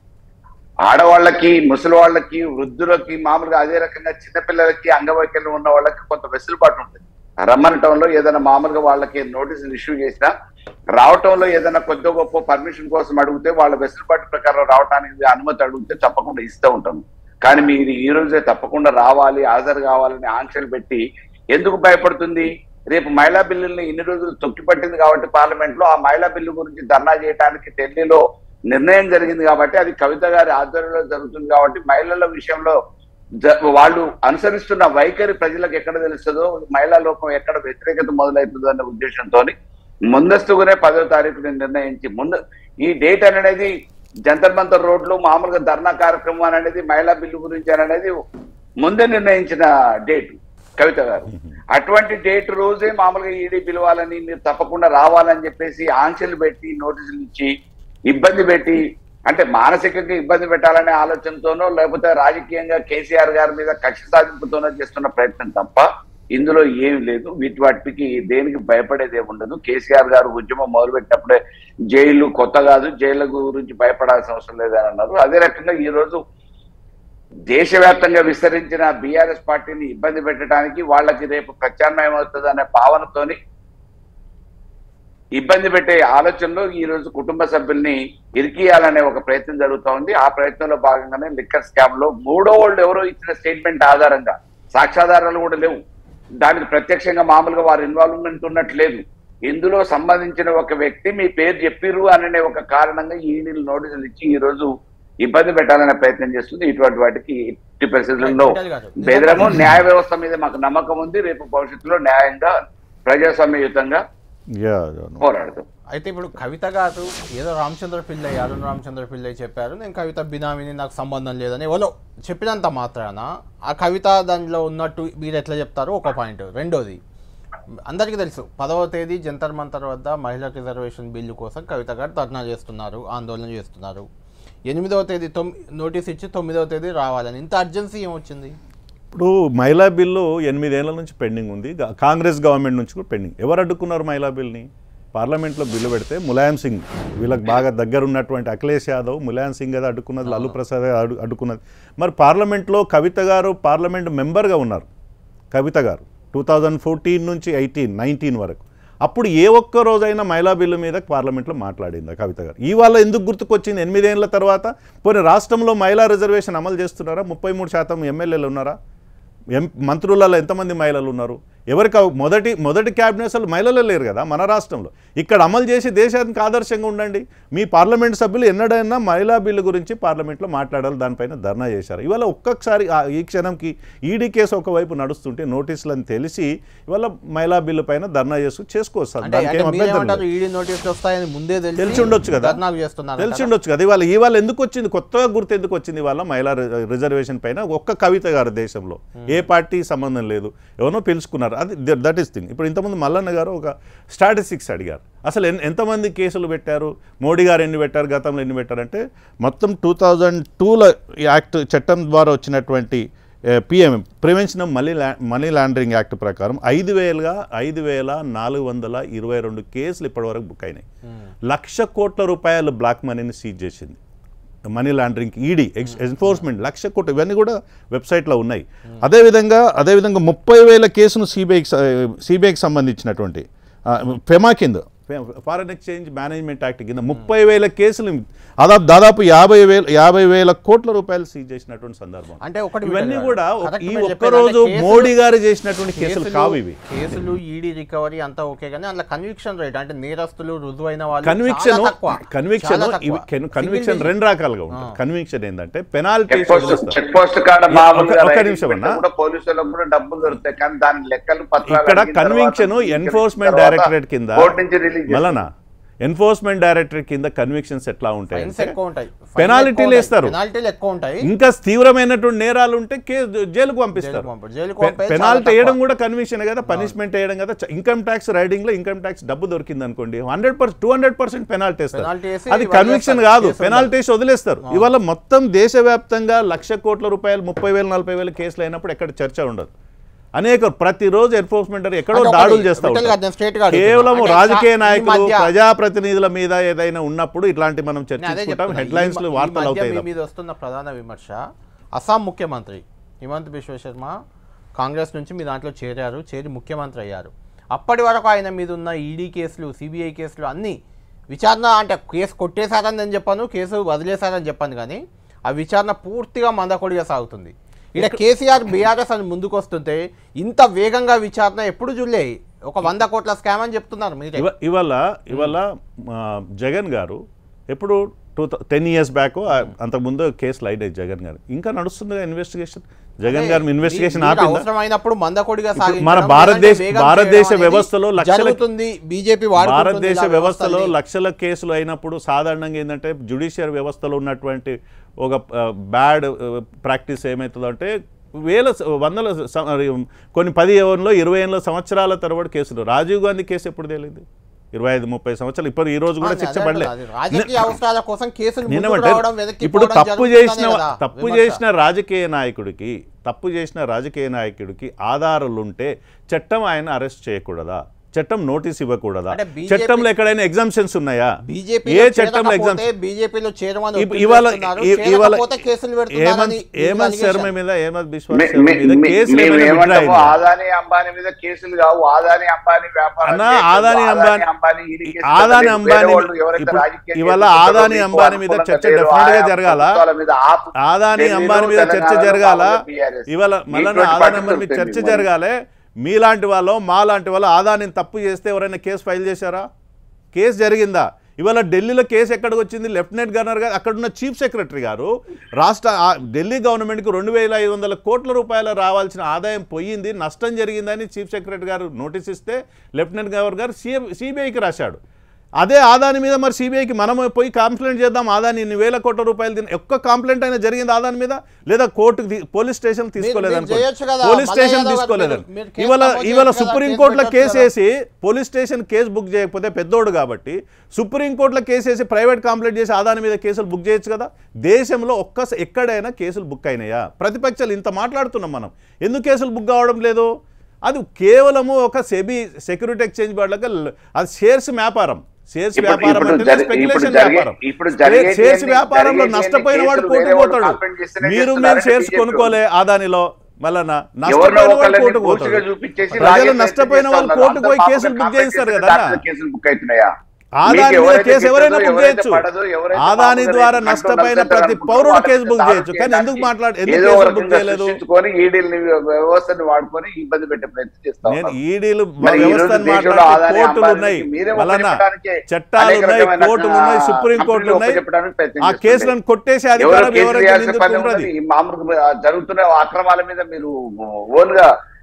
ఆడవాళ్ళకి ముసలి వాళ్ళకి వృద్ధులకి మామూలుగా అదే రకంగా చిన్నపిల్లలకి అంగవైకల్యం ఉన్న వాళ్ళకి కొంత వెసులుబాటు ఉంటుంది రమ్మనటంలో ఏదైనా మామూలుగా వాళ్ళకి నోటీసులు ఇష్యూ చేసినా రావటంలో ఏదైనా కొద్ది గొప్ప పర్మిషన్ కోసం అడిగితే వాళ్ళ వెసులుబాటు ప్రకారం రావడానికి అనుమతి అడిగితే తప్పకుండా ఇస్తూ ఉంటాం కానీ మీరు ఈ రోజే తప్పకుండా రావాలి హాజరు కావాలని ఆంక్షలు పెట్టి ఎందుకు భయపడుతుంది రేపు మహిళా బిల్లుల్ని ఇన్ని రోజులు తొక్కిపట్టింది కాబట్టి పార్లమెంట్ లో ఆ మహిళా బిల్లు గురించి ధర్నా చేయడానికి ఢిల్లీలో నిర్ణయం జరిగింది కాబట్టి అది కవిత గారి ఆధ్వర్యంలో జరుగుతుంది కాబట్టి మహిళల విషయంలో జ- వాళ్ళు అనుసరిస్తున్న వైఖరి ప్రజలకు ఎక్కడ తెలుస్తుందో మహిళా లోకం ఎక్కడ వ్యతిరేకత మొదలవుతుందో అనే ఉద్దేశంతో ముందస్తుగానే పదో తారీఖుని నిర్ణయించి ముందు ఈ డేట్ అనేది జంతర్ మంతర్ రోడ్లు మామూలుగా ధర్నా కార్యక్రమం అనేది మహిళా బిల్లు గురించి అనేది ముందే నిర్ణయించిన డేట్ కవిత గారు అటువంటి డేట్ రోజే మామూలుగా ఈడీ పిలవాలని మీరు తప్పకుండా రావాలని చెప్పేసి ఆంక్షలు పెట్టి నోటీసులు ఇచ్చి ఇబ్బంది పెట్టి అంటే మానసికంగా ఇబ్బంది పెట్టాలనే ఆలోచనతోనో లేకపోతే రాజకీయంగా కేసీఆర్ గారి మీద కక్ష సాధింపుతోనో చేస్తున్న ప్రయత్నం తప్ప ఇందులో ఏమి లేదు వీటి వాటికి దేనికి భయపడేది ఏమి ఉండదు కేసీఆర్ గారు ఉద్యమం మొదలుపెట్టినప్పుడే జైలు కొత్త కాదు జైళ్ళ గురించి భయపడాల్సిన అవసరం లేదని అన్నారు అదే రకంగా ఈ రోజు దేశవ్యాప్తంగా విస్తరించిన బీఆర్ఎస్ పార్టీని ఇబ్బంది పెట్టడానికి వాళ్ళకి రేపు ప్రత్యామ్నాయం అవుతుంది అనే భావనతోని ఇబ్బంది పెట్టే ఆలోచనలో ఈ రోజు కుటుంబ సభ్యుల్ని ఇరికియాలనే ఒక ప్రయత్నం జరుగుతూ ఉంది ఆ ప్రయత్నంలో భాగంగానే లిక్కర్ స్కామ్ లో మూడో వాళ్ళు ఎవరో ఇచ్చిన స్టేట్మెంట్ ఆధారంగా సాక్ష్యాధారాలు కూడా లేవు దానికి ప్రత్యక్షంగా మామూలుగా వారి ఇన్వాల్వ్మెంట్ ఉన్నట్టు లేదు ఇందులో సంబంధించిన ఒక వ్యక్తి మీ పేరు చెప్పిర్రు అనే ఒక కారణంగా ఈ నీళ్ళు నోటీసులు ఇచ్చి ఈ రోజు ఇబ్బంది పెట్టాలనే ప్రయత్నం చేస్తుంది ఇటువంటి వాటికి ఎట్టి పరిస్థితుల్లో విఠల్ గారు, బెదరము న్యాయ వ్యవస్థ మీద మాకు నమ్మకం ఉంది రేపు భవిష్యత్తులో న్యాయంగా ప్రజాస్వామ్యయుతంగా యా పోరాడతాం అయితే ఇప్పుడు కవిత గారు ఏదో రామచంద్ర పిల్లై అరుణ్ రామచంద్ర పిల్లై చెప్పారు నేను కవిత బినామీని నాకు సంబంధం లేదని ఎవరో చెప్పినంత మాత్రాన ఆ కవిత దానిలో ఉన్నట్టు మీరు ఎట్లా చెప్తారు ఒక పాయింట్ రెండోది అందరికీ తెలుసు పదవ తేదీ జంతర్ మంతర్ వద్ద మహిళా రిజర్వేషన్ బిల్లు కోసం కవిత గారు ధర్నా చేస్తున్నారు ఆందోళన చేస్తున్నారు ఎనిమిదవ తేదీ తొమ్మి నోటీస్ ఇచ్చి తొమ్మిదవ తేదీ రావాలని ఇంత అర్జెన్సీ ఏమొచ్చింది ఇప్పుడు మహిళా బిల్లు ఎనిమిదేళ్ల నుంచి పెండింగ్ ఉంది గా- కాంగ్రెస్ గవర్నమెంట్ నుంచి కూడా పెండింగ్ ఎవరు అడ్డుకున్నారు మహిళా బిల్ని పార్లమెంట్లో బిల్లు పెడితే ములాయం సింగ్ వీళ్ళకి బాగా దగ్గర ఉన్నటువంటి అఖిలేష్ యాదవ్ ములాయం సింగ్ కదా అడ్డుకున్నది లల్లు ప్రసాద్ గారు అడ్డు అడ్డుకున్నది మరి పార్లమెంట్లో కవిత గారు పార్లమెంట్ మెంబర్గా ఉన్నారు Kavitha garu two thousand fourteen నుంచి ఎయిటీన్ నైన్టీన్ వరకు అప్పుడు ఏ ఒక్క రోజైనా మహిళా బిల్లు మీద పార్లమెంట్లో మాట్లాడింది ఆ కవిత గారు ఇవాళ ఎందుకు గుర్తుకొచ్చింది ఎనిమిదేళ్ల తర్వాత పోనీ రాష్ట్రంలో మహిళా రిజర్వేషన్ అమలు చేస్తున్నారా ముప్పై మూడు శాతం ఎమ్మెల్యేలు ఉన్నారా ఎం మంత్రులలో ఎంతమంది మహిళలు ఉన్నారు ఎవరికి అవ- మొదటి మొదటి క్యాబినెట్ అసలు మహిళలే లేరు కదా మన రాష్ట్రంలో ఇక్కడ అమలు చేసి దేశానికి ఆదర్శంగా ఉండండి మీ పార్లమెంట్ సభ్యులు ఎన్నడైనా మహిళా బిల్లు గురించి పార్లమెంట్లో మాట్లాడాలి దానిపైన ధర్నా చేశారు ఇవాళ ఒక్కొక్కసారి ఆ ఈ క్షణంకి ఈడీ కేసు ఒకవైపు నడుస్తుంటే నోటీసులను తెలిసి ఇవాళ మహిళా బిల్లు పైన ధర్నా చేసు చేసుకోవచ్చు సార్. అంటే దానికి అంటే ఏం అభ్యంతరం లేదు. మీరేమంటారు ఈడీ నోటీసులు వస్తాయని ముందే తెలిసి ఉండొచ్చు కదా ధర్నాలు చేస్తున్నారు తెలిసి ఉండొచ్చు కదా ఇవాళ ఇవాళ ఎందుకు వచ్చింది కొత్తగా గుర్తు ఎందుకు వచ్చింది ఇవాళ మహిళా రి- రిజర్వేషన్ పైన ఒక్క కవిత గారు దేశంలో ఏ పార్టీ సంబంధం లేదు ఎవరో పిలుచుకున్నారు అది దట్ ఈస్ థింగ్ ఇప్పుడు ఇంతకుముందు మల్లన్న గారు ఒక స్టాటిస్టిక్స్ అడిగారు అసలు ఎన్ ఎంతమంది కేసులు పెట్టారు మోడీ గారు ఎన్ని పెట్టారు గతంలో ఎన్ని పెట్టారంటే మొత్తం టూ థౌజండ్ టూలో యాక్ట్ చట్టం ద్వారా వచ్చినటువంటి పిఎం ప్రివెన్షన్ ఆఫ్ మనీ లా మనీ లాండరింగ్ యాక్ట్ ప్రకారం ఐదు వేలుగా ఐదు వేల నాలుగు వందల ఇరవై రెండు కేసులు ఇప్పటివరకు బుక్ అయినాయి లక్ష కోట్ల రూపాయల బ్లాక్ మనీని సీజ్ చేసింది money laundering ED ex enforcement లక్ష కోట్లు ఇవన్నీ కూడా వెబ్సైట్లో ఉన్నాయి అదేవిధంగా అదేవిధంగా ముప్పై వేల కేసును సిబిఐకి సిబిఐకి సంబంధించినటువంటి ఆ, ఫెమా కింద ఫారెన్ ఎక్స్చేంజ్ మేనేజ్మెంట్ యాక్ట్ కింద ముప్పై వేల కేసులు దాదాపు దాదాపు యాభై వేల యాభై వేల కోట్ల రూపాయలు సీజ్ చేసినటువంటి సందర్భం అంటే ఒకటి ఇవన్నీ విఠల్ కూడా గారు, ఒక- correct ఈ మీరు ఒక్క చెప్పేది రోజు అంటే కేసులు- మోడీ గారు చేసినటువంటి కేసులు కేసులు- కావు ఇవి కేసులు ఈడీ రికవరీ అంతా ఓకే కానీ అందులో కన్విక్షన్ రేట్ అంటే నేరస్తులు రుజువైన వాళ్ళు కన్విక్షన్ చాలా తక్కువ. కన్విక్షన్ చాలా తక్కువ. కన్విక్షన్ Single రెండు రకాలుగా ఉంటుంది కన్విక్షన్ ఏంటంటే penalty check post check post కాడ ఒక- మామూలుగా ఒక రైడింగ్ నిమిషం పెడితే అన్నా. కూడా పోలీసులకు కూడా డబ్బులు దొరుకుతాయి కానీ దాని లెక్కలు పత్రాలు ఇక్కడ అడిగిన తర్వాత కన్విక్షన్ తీసుకెళ్ళిన ఎన్ఫోర్స్మెంట్ తర్వాత డైరెక్టరేట్ కింద కోర్టు నుంచి రిలీజ్ మలనా ఎన్ఫోర్స్మెంట్ డైరెక్టరేట్ కింద కన్విక్షన్స్ ఎట్లా ఉంటాయి ఫైన్స్ అంటే ఎక్కువ ఉంటాయి పెనాల్టీలు వేస్తారు పెనాల్టీలు ఎక్కువ ఉంటాయి ఇంకా తీవ్రమైనటువంటి నేరాలు ఉంటే కేసు జైలుకు పంపిస్తారు జైలుకు పంపరు. జైలుకు పె- పంపేది పెనాల్టీ చాలా వేయడం తక్కువ. కూడా కన్విక్షన్ కదా పనిష్మెంట్ వేయడం కదా ఇన్కమ్ ట్యాక్స్ రైడింగ్ లో ఇన్కమ్ ట్యాక్స్ డబ్బు దొరికింది అనుకోండి hundred percent two hundred percent penalty వేస్తారు పెనాల్టీ వేసి అది వదిలేస్తారు. కన్విక్షన్ కాదు కేసు పెనాల్టీ వేసి వదిలేస్తారు ఇవాళ మొత్తం దేశవ్యాప్తంగా లక్ష కోట్ల రూపాయలు ముప్పై వేలు నలభై వేల కేసులు అయినప్పుడు ఎక్కడ చర్చ ఉండదు అనేక ప్రతిరోజు ఎన్ఫోర్స్మెంట్ ఎక్కడో అంటే ఒకటి, దాడులు చేస్తా విఠల్ గారు, నేను straight గా ఉంటారు అడుగుతున్నా. కేవలం అంటే రాజకీయ ఈ నాయకులు మధ్య- ప్రజాప్రతినిధుల మీద ఏదైనా ఉన్నప్పుడు ఇట్లాంటి మనం నేను అదే చర్చించుకుంటాం చెప్తున్నా. హెడ్లైన్స్ ఈ మ- ఈ వార్తలు మధ్య అవుతాయి మీ తప్ప. మీద వస్తున్న ప్రధాన విమర్శ అస్సాం ముఖ్యమంత్రి హిమంత్ బిశ్వ శర్మ కాంగ్రెస్ నుంచి మీ దాంట్లో చేరారు చేరి ముఖ్యమంత్రి అయ్యారు అప్పటి వరకు ఆయన మీద ఉన్న ఈడీ కేసులు సిబిఐ కేసులు అన్నీ విచారణ అంటే కేసు కొట్టేశారని నేను చెప్పాను కేసు వదిలేశారని చెప్పాను కానీ ఆ విచారణ పూర్తిగా మందకొడిగా సాగుతుంది ఇక్కడ కేసీఆర్ బీఆర్ఎస్ అని ముందుకు వస్తుంటే ఇంత వేగంగా విచారణ ఎప్పుడు చూడలే ఒక వంద కోట్ల స్కామ్ అని చెప్తున్నారు మీరే ఇవ- ఇవాళ ఇవాళ ఆ, జగన్ గారు ఎప్పుడు టూ టెన్ ఇయర్స్ బ్యాక్ అంతకుముందు కేసు లైట్ అయ్యి జగన్ గారు ఇంకా నడుస్తుంది ఇన్వెస్టిగేషన్ జగన్ గారు ఇన్వెస్టిగేషన్ మీ- మీకు ఆపిందా అవసరమైనప్పుడు మందకొడిగా ఇప్పుడు సాగించడం, మన లేదంటే భారతదేశ- వేగం భారతదేశ చేయడం అనేది వ్యవస్థలో లక్షల- జరుగుతుంది బీజేపీ భారతదేశ వ్యవస్థలో లక్షల కేసులు అయినప్పుడు సాధారణంగా ఏంటంటే జుడిషియర్ వ్యవస్థలో ఉన్నటువంటి ఒక బ్యాడ్ ప్రాక్టీస్ ఏమవుతుందంటే వేల స- వందల స- కొన్ని పది ఏళ్ళలో ఇరవై ఏళ్ళ సంవత్సరాల తరబడి కేసులు రాజీవ్ గాంధీ కేసు ఎప్పుడు తేలింది ఇరవై ఐదు ముప్పై సంవత్సరాలు ఇప్పుడు ఈ రోజు కూడా శిక్ష పడలే రాజకీయ అవసరాల కోసం కేసులు ముందుకు నేనేమంటే రావడం, వెనక్కి ఇప్పుడు పోవడం తప్పు జరుగుతుందనే చేసిన కదా తప్పు విమర్శ. చేసిన రాజకీయ నాయకుడికి తప్పు చేసిన రాజకీయ నాయకుడికి ఆధారాలు ఉంటే చట్టం ఆయన అరెస్ట్ చేయకూడదా చట్టం నోటీస్ ఇవ్వకూడదా అంటే BJP చట్టంలో ఎక్కడైనా ఎగ్జామ్షన్స్ ఉన్నాయా బీజేపీ ఏ చట్టంలో ఎగ్జామ్స్ బీజేపీలో చేరమని ఇప్- ఒత్తిడి ఇవాళ చేస్తున్నారు. ఇ- ఇవాళ చేరకపోతే కేసులు పెడుతున్నారని హేమంత్ ఇది హేమంత్ allegation. శర్మ మీద హేమంత్ బిశ్వాస్ మే- శర్మ మే- మీద మే- కేసులు మేము ఏమైనా withdraw ఏమంటాము అయిందా? ఆదాని అంబానీ మీద కేసులు కావు ఆదాని అంబానీ వ్యాపారం అన్నా, చేయొచ్చు. ఆదాని అంబానీ- అంబానీ ఈడీ కేసులు ఆదాని వేరే అంబానీ వాళ్ళు ఎవరైతే ఇప్పుడు రాజకీయ ఇవాళ కేసులు ఆదాని మీకు అంబానీ మీద అనుకూలంగా చర్చ లేరు, definite గా ఆయా జరగాల. ప్రభుత్వాల మీద ఆపు. ఆదాని ఢిల్లీలో, అంబానీ మీద చర్చ తెలంగాణలో జరగాల మామూలు PRS. ఇవాళ మళ్ళీ ఇటువంటి ఆదాని పరిస్థితులు అంబానీ మీద చర్చ వస్తాయి జరగాలి మీలాంటి వాళ్ళు మా లాంటి వాళ్ళు ఆదానిని తప్పు చేస్తే ఎవరైనా కేసు ఫైల్ చేశారా కేసు జరిగిందా ఇవాళ ఢిల్లీలో కేసు ఎక్కడికి వచ్చింది లెఫ్టినెంట్ గవర్నర్ గారు అక్కడున్న చీఫ్ సెక్రటరీ గారు రాష్ట్ర ఆ ఢిల్లీ గవర్నమెంట్కి రెండు వేల ఐదు వందల కోట్ల రూపాయల రావాల్సిన ఆదాయం పోయింది నష్టం జరిగిందని చీఫ్ సెక్రటరీ గారు నోటీస్ ఇస్తే లెఫ్టినెంట్ గవర్నర్ గారు సిఎం సిబిఐకి రాశాడు అదే ఆదాని మీద మరి సిబిఐకి మనం పోయి కంప్లైంట్ చేద్దాం ఆదాని ఇన్ని వేల కోట్ల రూపాయలు తిన ఒక్క కంప్లైంట్ అయినా జరిగింది ఆదాని మీద లేదా కోర్టుకి తీ- పోలీస్ స్టేషన్ తీసుకోలేదనుకో చేయొచ్చు కదా. పోలీస్ మల్లయ్య స్టేషన్ యాదవ్ గారు తీసుకోలేదని మీరు- మీరు కేసు ఇవాళ నమోదు ఇవాళ చేయొచ్చు కదా, సుప్రీంకోర్టులో కేసు కేసు పెట్టొచ్చు వేసి పోలీస్ స్టేషన్ కేసు బుక్ చేయకపోతే పెద్దోడు కాబట్టి సుప్రీంకోర్టులో కేసు వేసి ప్రైవేట్ కంప్లైంట్ చేసి ఆదాని మీద కేసులు బుక్ చేయొచ్చు కదా దేశంలో ఒక్క ఎక్కడైనా కేసులు బుక్ అయినాయా ప్రతిపక్షాలు ఇంత మాట్లాడుతున్నాం మనం ఎందుకు కేసులు బుక్ కావడం లేదు అది కేవలము ఒక సెబీ సెక్యూరిటీ ఎక్స్చేంజ్ బోర్డులకు అది షేర్స్ వ్యాపారం షేర్స్ ఇప్పుడు- వ్యాపారం ఇప్పుడు అంటే జరి- ఇప్పుడు స్పెక్యులేషన్ జరిగే- వ్యాపారం ఇప్పుడు జరిగేది షేర్స్ ఏంటి? వ్యాపారంలో జరిగేది నష్టపోయిన ఏంటి? వాడు కేసులు కోర్టు వేరే వాళ్ళు పోతాడు కంప్లైంట్ చేస్తేనే మీరు చేస్తున్నారు మీరు అంటే షేర్స్ BJP కొనుక్కోలే ఆదానిలో మళ్ళా ఎవరినో నష్టపోయిన వాళ్ళు ఒకళ్ళని కోర్టుకు పూర్తిగా పోతాడు చూపించేసి ప్రజలు లాగేసి నష్టపోయిన వాళ్ళు చేస్తున్నారు. కోర్టుకు పోయి అంతా కేసులు పాపం బుక్ కంప్లైంట్ చేయిస్తారు చేస్తే కదా దాంట్లో కేసులు బుక్ అవుతున్నాయా ఆదాని మీకు మీద ఎవరైతే కేసు ఎవరైనా తెలుసో, బుక్ ఎవరైతే చేయొచ్చు పడదో, ఎవరైతే ఆదాని మామూలుగా ద్వారా రేపు నష్టపోయిన కంట్రోల్ ప్రతి సెంటర్ పౌరుడు అనుకుంటూ కేసు బుక్ వాళ్ళకి చేయొచ్చు కానీ ఎందుకు మాట్లాడు ఎందుకు ఏదో కేసులు ఒక బుక్ రకంగా చేయలేదు సృష్టించుకొని ఈడీల్ని వ్యవస్థను వాడుకొని ఇబ్బంది పెట్టే ప్రయత్నం చేస్తా నేను ఉన్నారు. ఈడీలు మరి ఈ రోజు వ్యవస్థను దేశంలో మాట్లాడితే ఆదాని కోర్టులు అంబానీకి ఉన్నాయి మీరే వలన ఒప్పచెప్పడానికే చట్టాలు అనేక ఉన్నాయి రకమైన, కోర్టులు ఉన్నాయి ఆ, సుప్రీం కోర్టులు కంపెనీలు ఉన్నాయి ఒప్పచెప్పడానికి ప్రయత్నం ఆ చేస్తుంటాయి. కేసులను కొట్టేసే ఎవరో అధికారం కేసులు ఎవరైతే వేయాల్సిన పని నిందితున్నది ఉన్నది. ఈ మామూలుగా జరుగుతున్న అక్రమాల మీద మీరు ఓన్ గా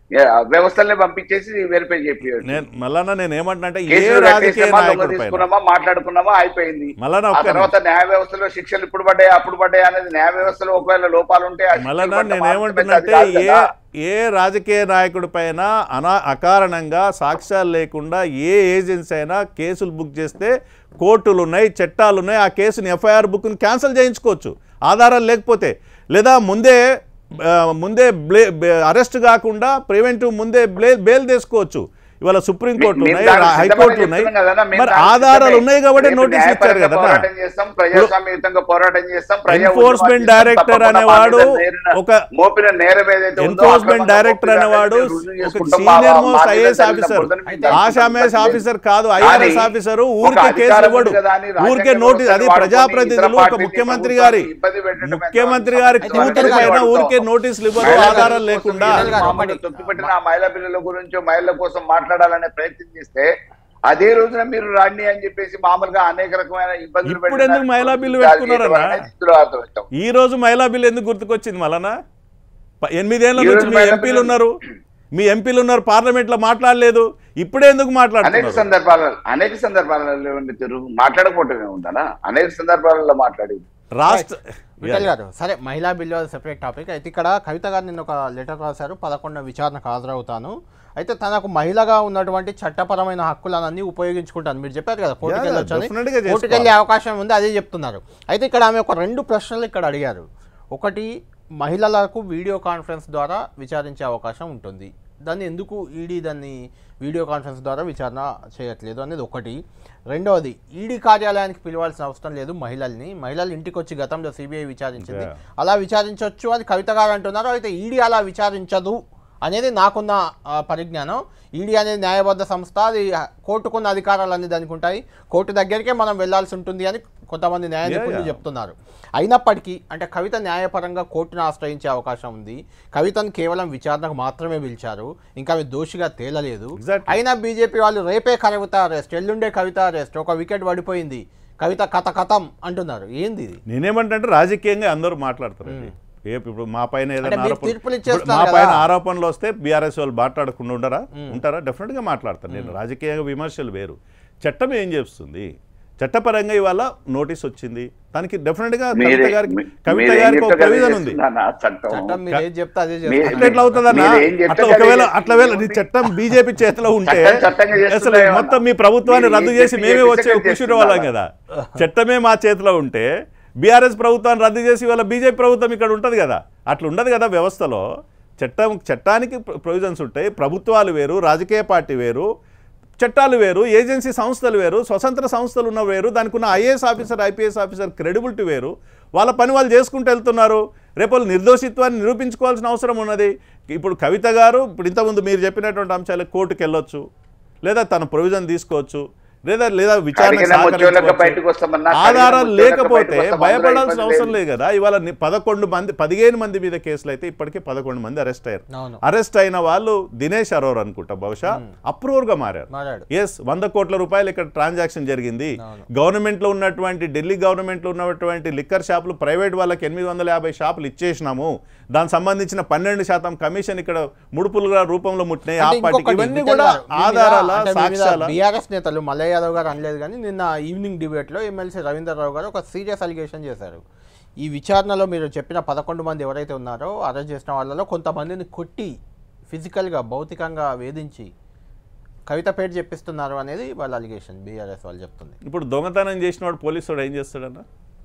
ఏ, వ్యవస్థల్ని పంపించేసి వెరిఫై చెప్పి నేను మళ్ళా నేను ఏమంటున్నా అంటే ఏ కేసులు రాజకీయ కట్టేసామా, దొంగ నాయకుడి పైన తీసుకున్నామా మాట్లాడుకున్నామా అయిపోయింది మళ్ళా ఆ ఒక్క తర్వాత న్యాయ వ్యవస్థలో శిక్షలు ఇప్పుడు పడ్డాయి అప్పుడు పడ్డాయి అనేది న్యాయ వ్యవస్థలో ఒకవేళ లోపాలు ఉంటే ఆ శిక్షలు మళ్ళా పడ్డ నేను మాత్రమే ఏమంటున్నంటే అది కాదు ఏ కదా. ఏ రాజకీయ నాయకుడి పైన అనా అకారణంగా సాక్ష్యాలు లేకుండా ఏ ఏజెన్సీ అయినా కేసులు బుక్ చేస్తే కోర్టులు ఉన్నాయి చట్టాలు ఉన్నాయి ఆ కేసుని ఎఫ్ఐఆర్ బుక్ని క్యాన్సిల్ చేయించుకోవచ్చు ఆధారాలు లేకపోతే లేదా ముందే ఆ, ముందే బ్లే అరెస్ట్ కాకుండా ప్రివెంటివ్ ముందే బ్లే బెయిల్ తీసుకోవచ్చు ఇవాళ సుప్రీంకోర్టు మేము ఉన్నాయి దానికి హైకోర్టు సిద్ధమని ఉన్నాయి చెప్తున్నాం కదన్నా, మేము మరి దానికి ఆధారాలు సిద్ధమే. ఉన్నాయి కాబట్టి రేపు నోటీస్ ఇచ్చారు న్యాయపరంగా కదా పోరాటం చేస్తాం ప్రజాస్వామ్యయుతంగా పోరాటం చేస్తాం ప్రజా Enforcement ఉద్యమాలు చేస్తాం, director తప్పకుండా అనేవాడు మా మీద నేరిన- ఒక- మోపిన నేరం ఏదైతే ఉందో ఎన్ఫోర్స్మెంట్ అక్రమంగా డైరెక్టర్ మోపిన అనేవాడు దాన్ని రుజువు ఒక చేసుకుంటాం. సీనియర్ మా- మోస్ట్ మా మీద ఐఏఎస్ జరిగిన ఆఫీసర్ బురదని మేము దాన్ని ఆశామేస్ ఖండిస్తాం. ఆఫీసర్ కాదు కానీ ఐఆర్ఎస్ ఆఫీసర్ ఒక ఊరికే కేసులు అధికారం ఇవ్వడు ఉంది కదా అని ఊరికే రాజ్యాంగ నోటీస్ అది వ్యవస్థని ప్రజాప్రతినిధులు వాడుకొని ఒక ఇతర ముఖ్యమంత్రి పార్టీని గారి ఇబ్బంది పెట్టడం ఎంత ముఖ్యమంత్రి అవసరం? గారి అయితే కూతురు వాళ్ళని పైన అడుగుతాం. ఊరికే నోటీసులు ఇవ్వరు మహిళల ఆధారాలు కోసం లేకుండా ఈయన మామూలుగా తొక్కిపెట్టిన ఆ మహిళా పిల్లల గురించో మహిళల కోసం మాట్లాడాలనే ప్రయత్నం చేస్తే అదే రోజున మీరు రాండి అని చెప్పేసి మామూలుగా అనేక రకమైన ఇబ్బందులు ఇప్పుడు పెట్టడానికి ఎందుకు మహిళా బిల్లు దాడి పెట్టుకున్నారన్నా? చేయడం అనేది ఇందులో అర్థమవుతాం. ఈ రోజు మహిళా బిల్ ఎందుకు గుర్తుకొచ్చింది మళ్ళనా ప- ఎనిమిదేళ్ల ఈ నుంచి రోజు మీ మహిళా ఎంపీలు బిల్లు- ఉన్నారు మీ ఎంపీలు ఉన్నారు పార్లమెంట్ లో మాట్లాడలేదు ఇప్పుడే ఎందుకు అనేక మాట్లాడుతున్నారు సందర్భాలలో అనేక సందర్భాలలో ఏమండి తిరు మాట్లాడకపోవటమే ఉందనా అనేక సందర్భాలలో మాట్లాడేది రాష్ట్ర విఠల్ గారు సరే మహిళా బిల్లు అది సెపరేట్ టాపిక్ అయితే ఇక్కడ కవిత గారు నిన్న ఒక లెటర్ రాశారు పదకొండు విచారణకు హాజరవుతాను అయితే తనకు మహిళగా ఉన్నటువంటి చట్టపరమైన హక్కులన్నీ ఉపయోగించుకుంటాను మీరు చెప్పారు కదా కోర్టుకు Yeah, వెళ్ళొచ్చని definitely గా కోర్టుకు వెళ్ళే అవకాశం ఉంది అదే చెప్తున్నారు అయితే ఇక్కడ ఆమె ఒక రెండు ప్రశ్నలు ఇక్కడ అడిగారు ఒకటి మహిళలకు వీడియో కాన్ఫరెన్స్ ద్వారా విచారించే అవకాశం ఉంటుంది దాన్ని ఎందుకు ఈడీ దాన్ని వీడియో కాన్ఫరెన్స్ ద్వారా విచారణ చేయట్లేదు అనేది ఒకటి రెండవది ఈడీ కార్యాలయానికి పిలవాల్సిన అవసరం లేదు మహిళల్ని మహిళలు ఇంటికి వచ్చి గతంలో సిబిఐ విచారించింది Yeah. అలా విచారించవచ్చు అని కవిత గారు అంటున్నారు అయితే ఈడీ అలా విచారించదు అనేది నాకున్న ఆ, పరిజ్ఞానం ఈడీ అనేది న్యాయబద్ధ సంస్థ అది కోర్టుకున్న అధికారాలన్నీ దానికి ఉంటాయి కోర్టు దగ్గరికే మనం వెళ్ళాల్సి ఉంటుంది అని కొంతమంది న్యాయ Yeah, నిపుణులు yeah. చెప్తున్నారు అయినప్పటికీ అంటే కవిత న్యాయపరంగా కోర్టును ఆశ్రయించే అవకాశం ఉంది కవితను కేవలం విచారణకు మాత్రమే పిలిచారు ఇంకా ఆమె దోషిగా తేలలేదు Exactly. అయినా బీజేపీ వాళ్ళు రేపే కవిత అరెస్ట్ ఎల్లుండే కవిత అరెస్ట్ ఒక వికెట్ పడిపోయింది కవిత కథ కథం అంటున్నారు ఏంది ఇది నేనేమంటే రాజకీయంగా అందరూ మాట్లాడతారండి ఏ ఇప్పుడు మా పైన ఏదైనా అంటే మీరు ఆరోపణ తీర్పులు ఇప్పుడు ఇచ్చేస్తారు మా కదా. పైన ఆరోపణలు వస్తే బీఆర్ఎస్ వాళ్ళు మాట్లాడకుండా ఉండరా ఉంటారా డెఫినెట్ గా మాట్లాడతారు నేను రాజకీయ విమర్శలు వేరు చట్టం ఏం చేస్తుంది చట్టపరంగా ఇవాళ నోటీస్ వచ్చింది దానికి డెఫినెట్ గా కవిత మీరే గారికి మీ- కవిత మీరేం గారికి ఒక చెప్తే కదా ప్రొవిజన్ ఉంది చేస్తున్నానా చట్టం చట్టం మీరు ఏం చెప్తే అదే మీ- చేస్తారు అట్లా ఎట్లా అవుతుందన్నా మీరు ఏం చెప్తే అట్లా కదా ఒకవేళ చేస్తుంది. అట్లా వేళ నీ చట్టం బీజేపీ చేతిలో ఉంటే చట్టం చట్టంగా అసలు చేస్తున్నాయి మొత్తం ఏమన్నా? మీ ప్రభుత్వాన్ని మీరు రద్దు ఏం చేసి చెప్పి మేమే ఏ వచ్చే విషయంగా కూర్చునే వాళ్ళం కదా చట్టమే మా చేతిలో ఉంటే బీఆర్ఎస్ ప్రభుత్వాన్ని రద్దు చేసి వాళ్ళ బీజేపీ ప్రభుత్వం ఇక్కడ ఉంటుంది కదా అట్లా ఉండదు కదా వ్యవస్థలో చట్టం చట్టానికి ప్రొవిజన్స్ ఉంటాయి ప్రభుత్వాలు వేరు రాజకీయ పార్టీ వేరు చట్టాలు వేరు ఏజెన్సీ సంస్థలు వేరు స్వతంత్ర సంస్థలు ఉన్న వేరు దానికి ఉన్న IAS officer IPS officer credibility వేరు వాళ్ళ పని వాళ్ళు చేసుకుంటూ వెళ్తున్నారు రేపు వాళ్ళు నిర్దోషిత్వాన్ని నిరూపించుకోవాల్సిన అవసరం ఉన్నది ఇప్పుడు కవిత గారు ఇప్పుడు ఇంతకుముందు మీరు చెప్పినటువంటి అంశాలు కోర్టుకు వెళ్ళొచ్చు లేదా తన ప్రొవిజన్ తీసుకోవచ్చు లేదా లేదా విచారణ అడిగిన ముత్యాలకు బయటకు వస్తామన్నా, అడిగిన ఆధారాలు ముత్యాలకు లేకపోతే బయటకు వస్తాం, భయపడాల్సిన అందులో అవసరం ఇబ్బంది లేదు కదా ఇవాళ ని- పదకొండు మంది పదిహేను మంది మీద కేసులు అయితే ఇప్పటికే పదకొండు మంది అరెస్ట్ అయ్యారు అవును అరెస్ట్ అయిన వాళ్ళు దినేష్ అరోర్ అనుకుంటా బహుశా అప్రూవర్ గా మారారు మారాడు ఎస్ వంద కోట్ల రూపాయలు ఇక్కడ ట్రాన్సాక్షన్ జరిగింది అవును. గవర్నమెంట్ లో ఉన్నటువంటి ఢిల్లీ గవర్నమెంట్ లో ఉన్నటువంటి లిక్కర్ షాపులు ప్రైవేట్ వాళ్ళకి ఎనిమిది వందల యాభై షాపులు ఇచ్చేసినాము దానికి సంబంధించిన పన్నెండు శాతం కమిషన్ ఇక్కడ ముడుపులుగా రూపంలో ముట్టినాయి ఆ అంటే పార్టీకి ఇంకొకటి, ఇవన్నీ విఠల్ కూడా గారు, మీ మీద- ఆధారాల అంటే మీ మీద సాక్ష్యాల బీఆర్ఎస్ నేతలు మల్లయ్య యాదవ్ గారు అనలేదు కానీ నిన్న ఈవినింగ్ డిబేట్ లో ఎమ్మెల్సీ రవీంద్రరావు గారు ఒక సీరియస్ అలిగేషన్ చేశారు ఈ విచారణలో మీరు చెప్పిన పదకొండు మంది ఎవరైతే ఉన్నారో అరెస్ట్ చేసిన వాళ్ళలో కొంతమందిని కొట్టి ఫిజికల్గా భౌతికంగా వేధించి కవిత పేరు చెప్పిస్తున్నారు అనేది వాళ్ళ అలిగేషన్ బీఆర్ఎస్ వాళ్ళు చెప్తుంది ఇప్పుడు దొంగతనం చేసిన వాడు పోలీసు వాడు ఏం చేస్తాడన్న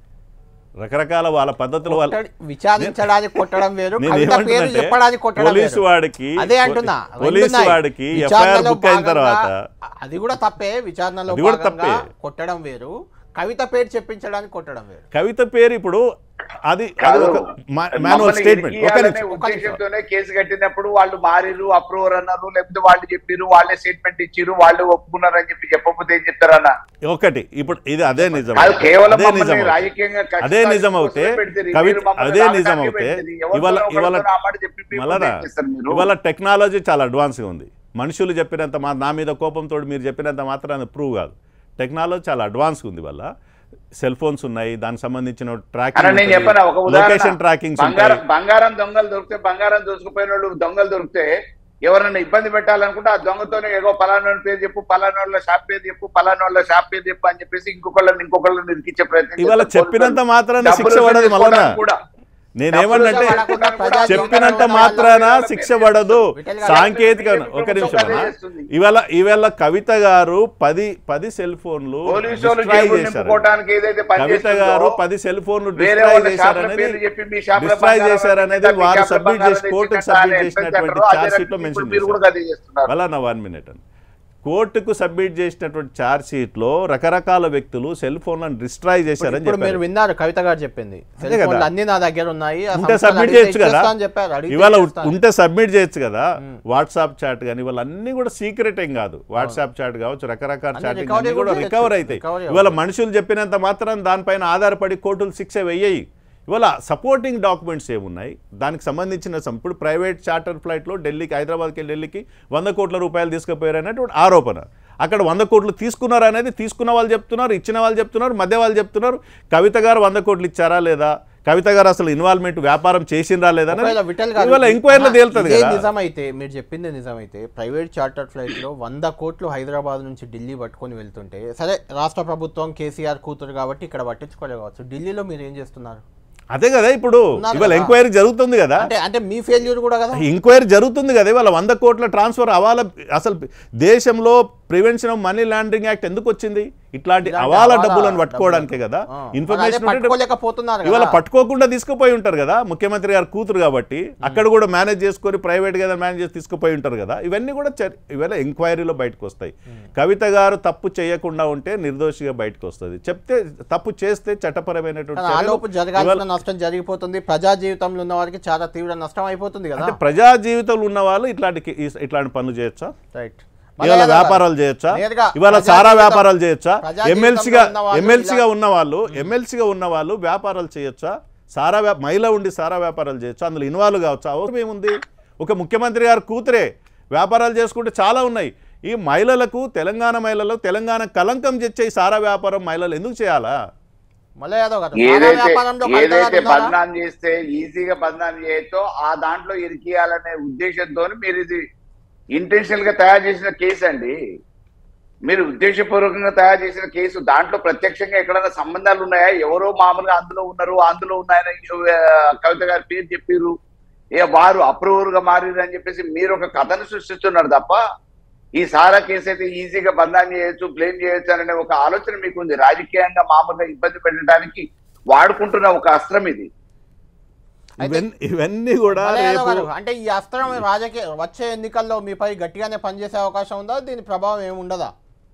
రకరకాల వాళ్ళ పద్ధతులు వాళ్ళ కొట్టడి- విచారించడానికి కొట్టడం వేరు నేను కవిత పేరు ఏమంటున్నానంటే, చెప్పడానికి కొట్టడం పోలీసు వేరు. వాడికి అదే అంటున్నా రెండు పోలీసు ఉన్నాయి. వాడికి విచారణలో ఎఫ్ఐఆర్ బుక్ అయిన భాగంగా- తర్వాత అది కూడా తప్పే విచారణలో అది కూడా భాగంగా తప్పే. కొట్టడం వేరు కవిత పేరు చెప్పించడానికి కొట్టడం వేరు కవిత పేరు ఇప్పుడు అది అది కాదు. ఒక మాన్యువల్ మమ్మల్ని స్టేట్మెంట్ ఒక ఇరికియాలనే నిమిషం ఉద్దేశంతోనే కేసు కట్టినప్పుడు వాళ్ళు మారిరు అప్రూవర్ అన్నారు లేకపోతే వాళ్ళు చెప్పిరు వాళ్ళే స్టేట్మెంట్ ఇచ్చిరు వాళ్ళు ఒప్పుకున్నారు అని చెప్పి చెప్పకపోతే ఏం చెప్తారన్న ఒకటి ఇప్పుడు ఇది అదే నిజం కాదు కేవలం అదే మమ్మల్ని నిజం రాజకీయంగా కక్ష అదే సాధింపు నిజం అవుతే కోసమే పెడతారు. కవి మీరు మమ్మల్ని అదే రాజకీయానికి నిజం అవుతే పెడతారు. ఎవరితోనో ఇవాళ ఇవాళ ఒకరితోనో ఆ మాట చెప్పి people మళ్ళరా ఏం చేస్తారు మీరు? ఇవాళ టెక్నాలజీ చాలా అడ్వాన్స్గా ఉంది మనుషులు చెప్పినంత మా నా మీద కోపంతో మీరు చెప్పినంత మాత్రాన్ని ప్రూవ్ కాదు టెక్నాలజీ చాలా అడ్వాన్స్గా ఉంది వల్ల సెల్ ఫోన్స్ ఉన్నాయి దానికి సంబంధించిన అన్న నేను చెప్పాను ఒక ట్రాకింగ్ లొకేషన్ ఉదాహరణ ట్రాకింగ్ బంగారం బంగారం దొంగలు దొరికితే బంగారం దోసుకుపోయిన వాళ్ళు దొంగలు దొరికితే ఎవరైనా ఇబ్బంది పెట్టాలనుకుంటే ఆ దొంగతోనే ఏదో పలానా పేరు చెప్పు పలానా వాళ్ళ షాప్ పేరు చెప్పు పలానా వాళ్ళ షాప్ పేరు చెప్పు అని చెప్పేసి ఇంకొకళ్ళని ఇంకొకళ్ళని ఇరికించే ప్రయత్నం ఇవాళ చేస్తారు చెప్పినంత పోలీసులు. మాత్రాన డబ్బులు శిక్ష పడదు మళ్ళా తీసుకోవడానికి కూడా నేనేమన్నంటే డబ్బులు పడకుండా ప్రజా చెప్పినంత జీవితంలో మాత్రాన వాళ్ళ శిక్ష పడదు విఠల్ గారు, సాంకేతిక ప్రభుత్వం ఒక నిమిషం అన్న చేస్తుంది. ఇవాళ ఇవాళ కవిత గారు పది పది సెల్ ఫోన్లు పోలీసు వాళ్ళు destroy జేబులు చేశారు నింపుకోవడానికి ఏదైతే పని కవిత చేస్తుందో, గారు పది సెల్ ఫోన్లు వేరే డిస్ట్రాయ్ వాళ్ళ షాపుల చేశారనేది పేర్లు చెప్పి మీ షాపుల డిస్ట్రాయ్ బంగారం చేశారనేది తెచ్చి, మీ వారు షాపుల సబ్మిట్ బంగారం చేసి కోర్టుకు తెచ్చి సబ్మిట్ అదే చేసినటువంటి అంటారు. ఛార్జ్ షీట్ లో ఇప్పుడు మెన్షన్ మీరు కూడా చేశారు అదే చేస్తున్నారు అలా నా వన్ మినిట్ అని కోర్టుకు సబ్మిట్ చేసినటువంటి ఛార్జ్ షీట్ లో రకరకాల వ్యక్తులు సెల్ ఫోన్లను డిస్ట్రాయ్ చేశారని ఇప్పుడు మీరు చెప్పారు విన్నారు కవిత గారు చెప్పింది సెల్ కదా. ఫోన్లు అన్ని నా దగ్గర ఉన్నాయి ఆ ఉంటే సంస్థలు సబ్మిట్ అడిగితే చేయొచ్చు కదా ఇచ్చేస్తా అని చెప్పారు అడిగితే ఇవాళ ఇచ్చేస్తాను. ఉంటే సబ్మిట్ చేయొచ్చు కదా వాట్సాప్ చాట్ కానీ ఇవాళ అన్ని కూడా సీక్రెట్ ఏం కాదు వాట్సాప్ చాట్ కావచ్చు రకరకాల అన్ని చాటింగ్ recovery అన్ని కూడా కూడా రికవర్ చేయొచ్చు. అవుతాయి recovery ఇవాళ అవుతాయి. మనుషులు చెప్పినంత మాత్రం దానిపైన ఆధారపడి కోర్టులు శిక్ష వెయ్యాయి ఇవాళ సపోర్టింగ్ డాక్యుమెంట్స్ ఏమున్నాయి దానికి సంబంధించిన సం- ఇప్పుడు ప్రైవేట్ చార్టర్ ఫ్లైట్లో ఢిల్లీకి హైదరాబాద్కి వెళ్ళి ఢిల్లీకి వంద కోట్ల రూపాయలు తీసుకుపోయారు అనేటువంటి ఆరోపణ అక్కడ వంద కోట్లు తీసుకున్నారు అనేది తీసుకున్న వాళ్ళు చెప్తున్నారు ఇచ్చిన వాళ్ళు చెప్తున్నారు మధ్య వాళ్ళు చెప్తున్నారు కవిత గారు వంద కోట్లు ఇచ్చారా లేదా కవిత గారు అసలు ఇన్వాల్వ్మెంట్ వ్యాపారం చేసిందా లేదా అనేది ఒకవేళ విఠల్ గారు ఇవాళ ఎంక్వైరీలో ఆహా, తేలుతుంది ఇదే కదా నిజమైతే మీరు చెప్పింది నిజమైతే ప్రైవేట్ చార్టర్ ఫ్లైట్ లో వంద కోట్లు హైదరాబాద్ నుంచి ఢిల్లీ పట్టుకొని వెళ్తుంటే సరే రాష్ట్ర ప్రభుత్వం కేసీఆర్ కూతురు కాబట్టి ఇక్కడ పట్టించుకోలేవచ్చు ఢిల్లీలో మీరు ఏం చేస్తున్నారు అదే కదా ఇప్పుడు ఉన్నారు ఇవాళ కదా. ఎంక్వైరీ జరుగుతుంది కదా అంటే అంటే మీ ఫెయిల్యూర్ కూడా కదా ఎంక్వైరీ జరుగుతుంది కదా ఇవాళ వంద కోట్ల ట్రాన్స్ఫర్ అవాల అసలు దేశంలో prevention of money laundering act ఎందుకు వచ్చింది ఇట్లాంటి ఇలాంటి అవాల అవాల డబ్బులను పట్టుకోవడానికే డబ్బులు. కదా ఆ, మరి అదే ఇన్ఫర్మేషన్ ఉంటే పట్టుకోలేకపోతున్నారు ఇవాళ కదా. పట్టుకోకుండా తీసుకుపోయి ఉంటారు కదా ముఖ్యమంత్రి గారు కూతురు కాబట్టి అక్కడ కూడా మేనేజ్ చేసుకొని ప్రైవేట్ గా మేనేజ్ చేసి తీసుకుపోయి ఉంటారు కదా ఇవన్నీ కూడా చర్- ఇవాళ ఎంక్వైరీలో బయటకు వస్తాయి కవిత గారు తప్పు చేయకుండా ఉంటే నిర్దోషిగా బయటకు వస్తుంది చెప్తే తప్పు చేస్తే చట్టపరమైనటువంటి కానీ చర్యలు ఆలోపు జరగాల్సిన ఇవాళ- నష్టం జరిగిపోతుంది ప్రజా జీవితంలో ఉన్న వారికి చాలా తీవ్ర నష్టం అయిపోతుంది కదా అంటే ప్రజా జీవితంలో ఉన్న వాళ్ళు ఇట్లాంటి కి- ఈ- ఇట్లాంటి పనులు చేయొచ్చా రైట్ ఇవాళ వ్యాపారాలు చేయొచ్చా నేరుగా ఇవాళ ప్రజా సారా జీవితం- వ్యాపారాలు చేయొచ్చా ప్రజా ఎమ్మెల్సీగా జీవితంలో ఉన్న వాళ్ళు ఎమ్మెల్సీగా ఇలా- ఉన్న వాళ్ళు ఎమ్మెల్సీగా ఉన్న వాళ్ళు వ్యాపారాలు చేయొచ్చా సారా వ్యా మహిళ ఉండి సారా వ్యాపారాలు చేయొచ్చా అందులో ఇన్వాల్వ్ కావచ్చా అవసరం ఏముంది ఒక ముఖ్యమంత్రి గారు కూతురే వ్యాపారాలు చేసుకుంటే చాలా ఉన్నాయి ఈ మహిళలకు తెలంగాణ మహిళలకు తెలంగాణ కలంకం తెచ్చే ఈ సారా వ్యాపారం మహిళలు ఎందుకు చేయాలా మళ్ళీ యాదవ్ గారు సారా ఏదైతే వ్యాపారంలో కవిత గారు ఏదైతే ఉన్నారా? బదనాం చేస్తే ఈజీగా బదనాం చేయొచ్చో ఆ దాంట్లో ఇరికియాలనే ఉద్దేశంతో మీరు ఇది ఇంటెన్షనల్ గా తయారు చేసిన కేసు అండి మీరు ఉద్దేశపూర్వకంగా తయారు చేసిన కేసు దాంట్లో ప్రత్యక్షంగా ఎక్కడైనా సంబంధాలు ఉన్నాయా ఎవరో మామూలుగా అందులో ఉన్నారు అందులో ఉన్నాయని ఆ, కవిత గారి పేరు చెప్పారు ఏ వారు అప్రూవర్ గా మారిరు అని చెప్పేసి మీరు ఒక కథను సృష్టిస్తున్నారు తప్ప ఈ సారా కేసు అయితే ఈజీగా బంధం చేయొచ్చు బ్లేమ్ చేయొచ్చు అనే ఒక ఆలోచన మీకు ఉంది రాజకీయంగా మామూలుగా ఇబ్బంది పెట్టడానికి వాడుకుంటున్న ఒక అస్త్రం ఇది ఇవన్నీ ఇవన్నీ కూడా మళ్ళీ యాదవ్ రేపు గారు, అంటే ఈ అస్త్రం రాజకీయ వచ్చే ఎన్నికల్లో మీపై గట్టిగానే పనిచేసే అవకాశం ఉందా దీని ప్రభావం ఏమి ఉండదా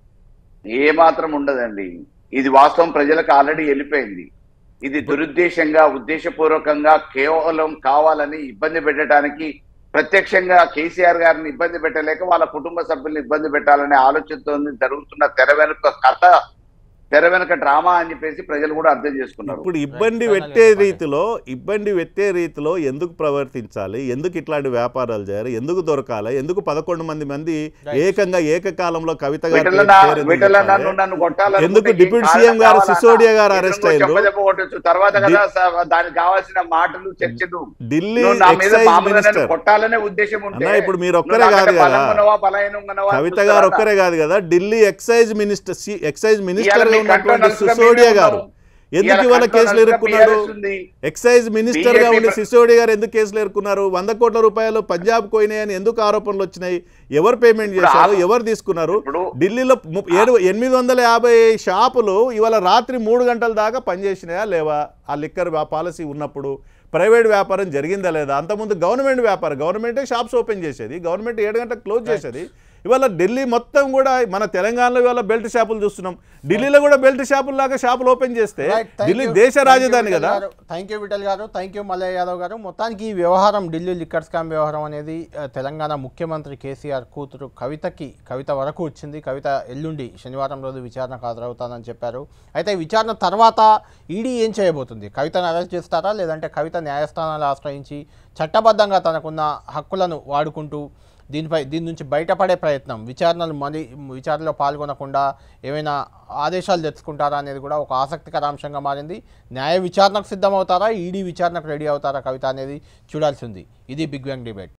ఏ మాత్రం ఉండదండి ఇది వాస్తవం ప్రజలకు ఆల్రెడీ వెళ్ళిపోయింది ఇది దురుద్దేశంగా ఉద్దేశపూర్వకంగా కేవలం కావాలని ఇబ్బంది పెట్టడానికి ప్రత్యక్షంగా కేసీఆర్ గారిని ఇబ్బంది పెట్టలేక వాళ్ళ కుటుంబ సభ్యుల్ని ఇబ్బంది పెట్టాలనే ఆలోచనతో జరుగుతున్న తెర వెనుక కథ తెర వెనుక డ్రామా అని చెప్పేసి ప్రజలు కూడా అర్థం చేసుకున్నారు ఇప్పుడు ఇబ్బంది Right. పెట్టే Final గా రీతిలో ఇబ్బంది పెట్టే రీతిలో ఎందుకు ప్రవర్తించాలి ఎందుకు ఇట్లాంటి వ్యాపారాలు చేయాలి ఎందుకు దొరకాలి ఎందుకు పదకొండు మంది మంది Right. ఏకంగా ఏకకాలంలో కవిత గారి వీటిలో పేరు నా- పేరు ఎందుకు వీటిలో చెప్పాలి? నన్ను నన్ను కొట్టాలనుకుంటే ఎందుకు ఏం డిప్యూటీ కారణం సీఎం గారు కావాలన్నా? సిసోడియా గారు ఎన్నో అరెస్ట్ అయ్యారు చెప్పదెబ్బ కొట్టొచ్చు తర్వాత కదా స- దానికి కావాల్సిన మాటలు చర్చలు ఢిల్లీ నువ్వు నా మీద ఎక్సైజ్ మామూలుగా నన్ను మినిస్టర్ కొట్టాలనే ఉద్దేశం ఉంటే అన్నా, ఇప్పుడు మీరు నువ్వు ఒక్కరే నాకంటే కాదు కదా. బలంగున్నవా, బలహీనంగున్నవా అని కవిత చూస్తారా గారు అన్న? ఒక్కరే కాదు కదా ఢిల్లీ ఎక్సైజ్ మినిస్టర్ సి- ఎక్సైజ్ మినిస్టర్ గా మీ ఉన్నటువంటి కంట్రోల్ సిసోడియా గారు ఉన్నావు. ఎందుకు ఇవాళ ఇవాళ కంట్రోల్ కేసులు నలుగురు ఎరుక్కున్నాడు BRS ఉంది. ఎక్సైజ్ మినిస్టర్ గా BJP ఉండి ప్ర- సిసోడియా గారు ఎందుకు కేసులు ఎరుకున్నారు వంద కోట్ల రూపాయలు పంజాబ్ పోయినాయని ఎందుకు ఆరోపణలు వచ్చినాయి ఎవరు పేమెంట్ ఇప్పుడు చేశారు ఆ- ఎవరు తీసుకున్నారు ఇప్పుడు ఢిల్లీలో ము- ఏడు ఎనిమిది వందల యాభై షాపులు ఇవాళ రాత్రి మూడు గంటల దాకా పనిచేసినాయా లేవా ఆ లిక్కర్ వ్యా- పాలసీ ఉన్నప్పుడు ప్రైవేట్ వ్యాపారం జరిగిందా లేదా అంతకుముందు గవర్నమెంట్ వ్యాపారం గవర్నమెంటే షాప్స్ ఓపెన్ చేసేది గవర్నమెంట్ ఏడు గంటలకు క్లోజ్ చేసేది ఇవాళ ఢిల్లీ మొత్తం కూడా మన తెలంగాణలో ఇవాళ బెల్ట్ షాపులు చూస్తున్నాం ఢిల్లీలో కూడా బెల్ట్ షాపులు లాగా షాపులు ఓపెన్ చేస్తే ఢిల్లీ దేశ రాజధాని కదా థ్యాంక్ యూ విఠల్ గారు థ్యాంక్ యూ మల్లయ్య యాదవ్ గారు మొత్తానికి ఈ వ్యవహారం ఢిల్లీ లిక్కర్ స్కామ్ వ్యవహారం అనేది ఆ, తెలంగాణ ముఖ్యమంత్రి కేసీఆర్ కూతురు కవితకి కవిత వరకు వచ్చింది కవిత ఎల్లుండి శనివారం రోజు విచారణకు హాజరవుతానని చెప్పారు అయితే విచారణ తర్వాత ఈడీ ఏం చేయబోతుంది కవితను అరెస్ట్ చేస్తారా లేదంటే కవిత న్యాయస్థానాలు ఆశ్రయించి చట్టబద్ధంగా తనకున్న హక్కులను వాడుకుంటూ దీనిపై దీని నుంచి బయటపడే ప్రయత్నం విచారణలు మరి విచారణలో పాల్గొనకుండా ఏమైనా ఆదేశాలు తెచ్చుకుంటారా అనేది కూడా ఒక ఆసక్తికర అంశంగా మారింది న్యాయ విచారణకు సిద్ధమవుతారా ఈడీ విచారణకు రెడీ అవుతారా కవిత అనేది చూడాల్సి ఉంది ఇది బిగ్ బ్యాంగ్ డిబేట్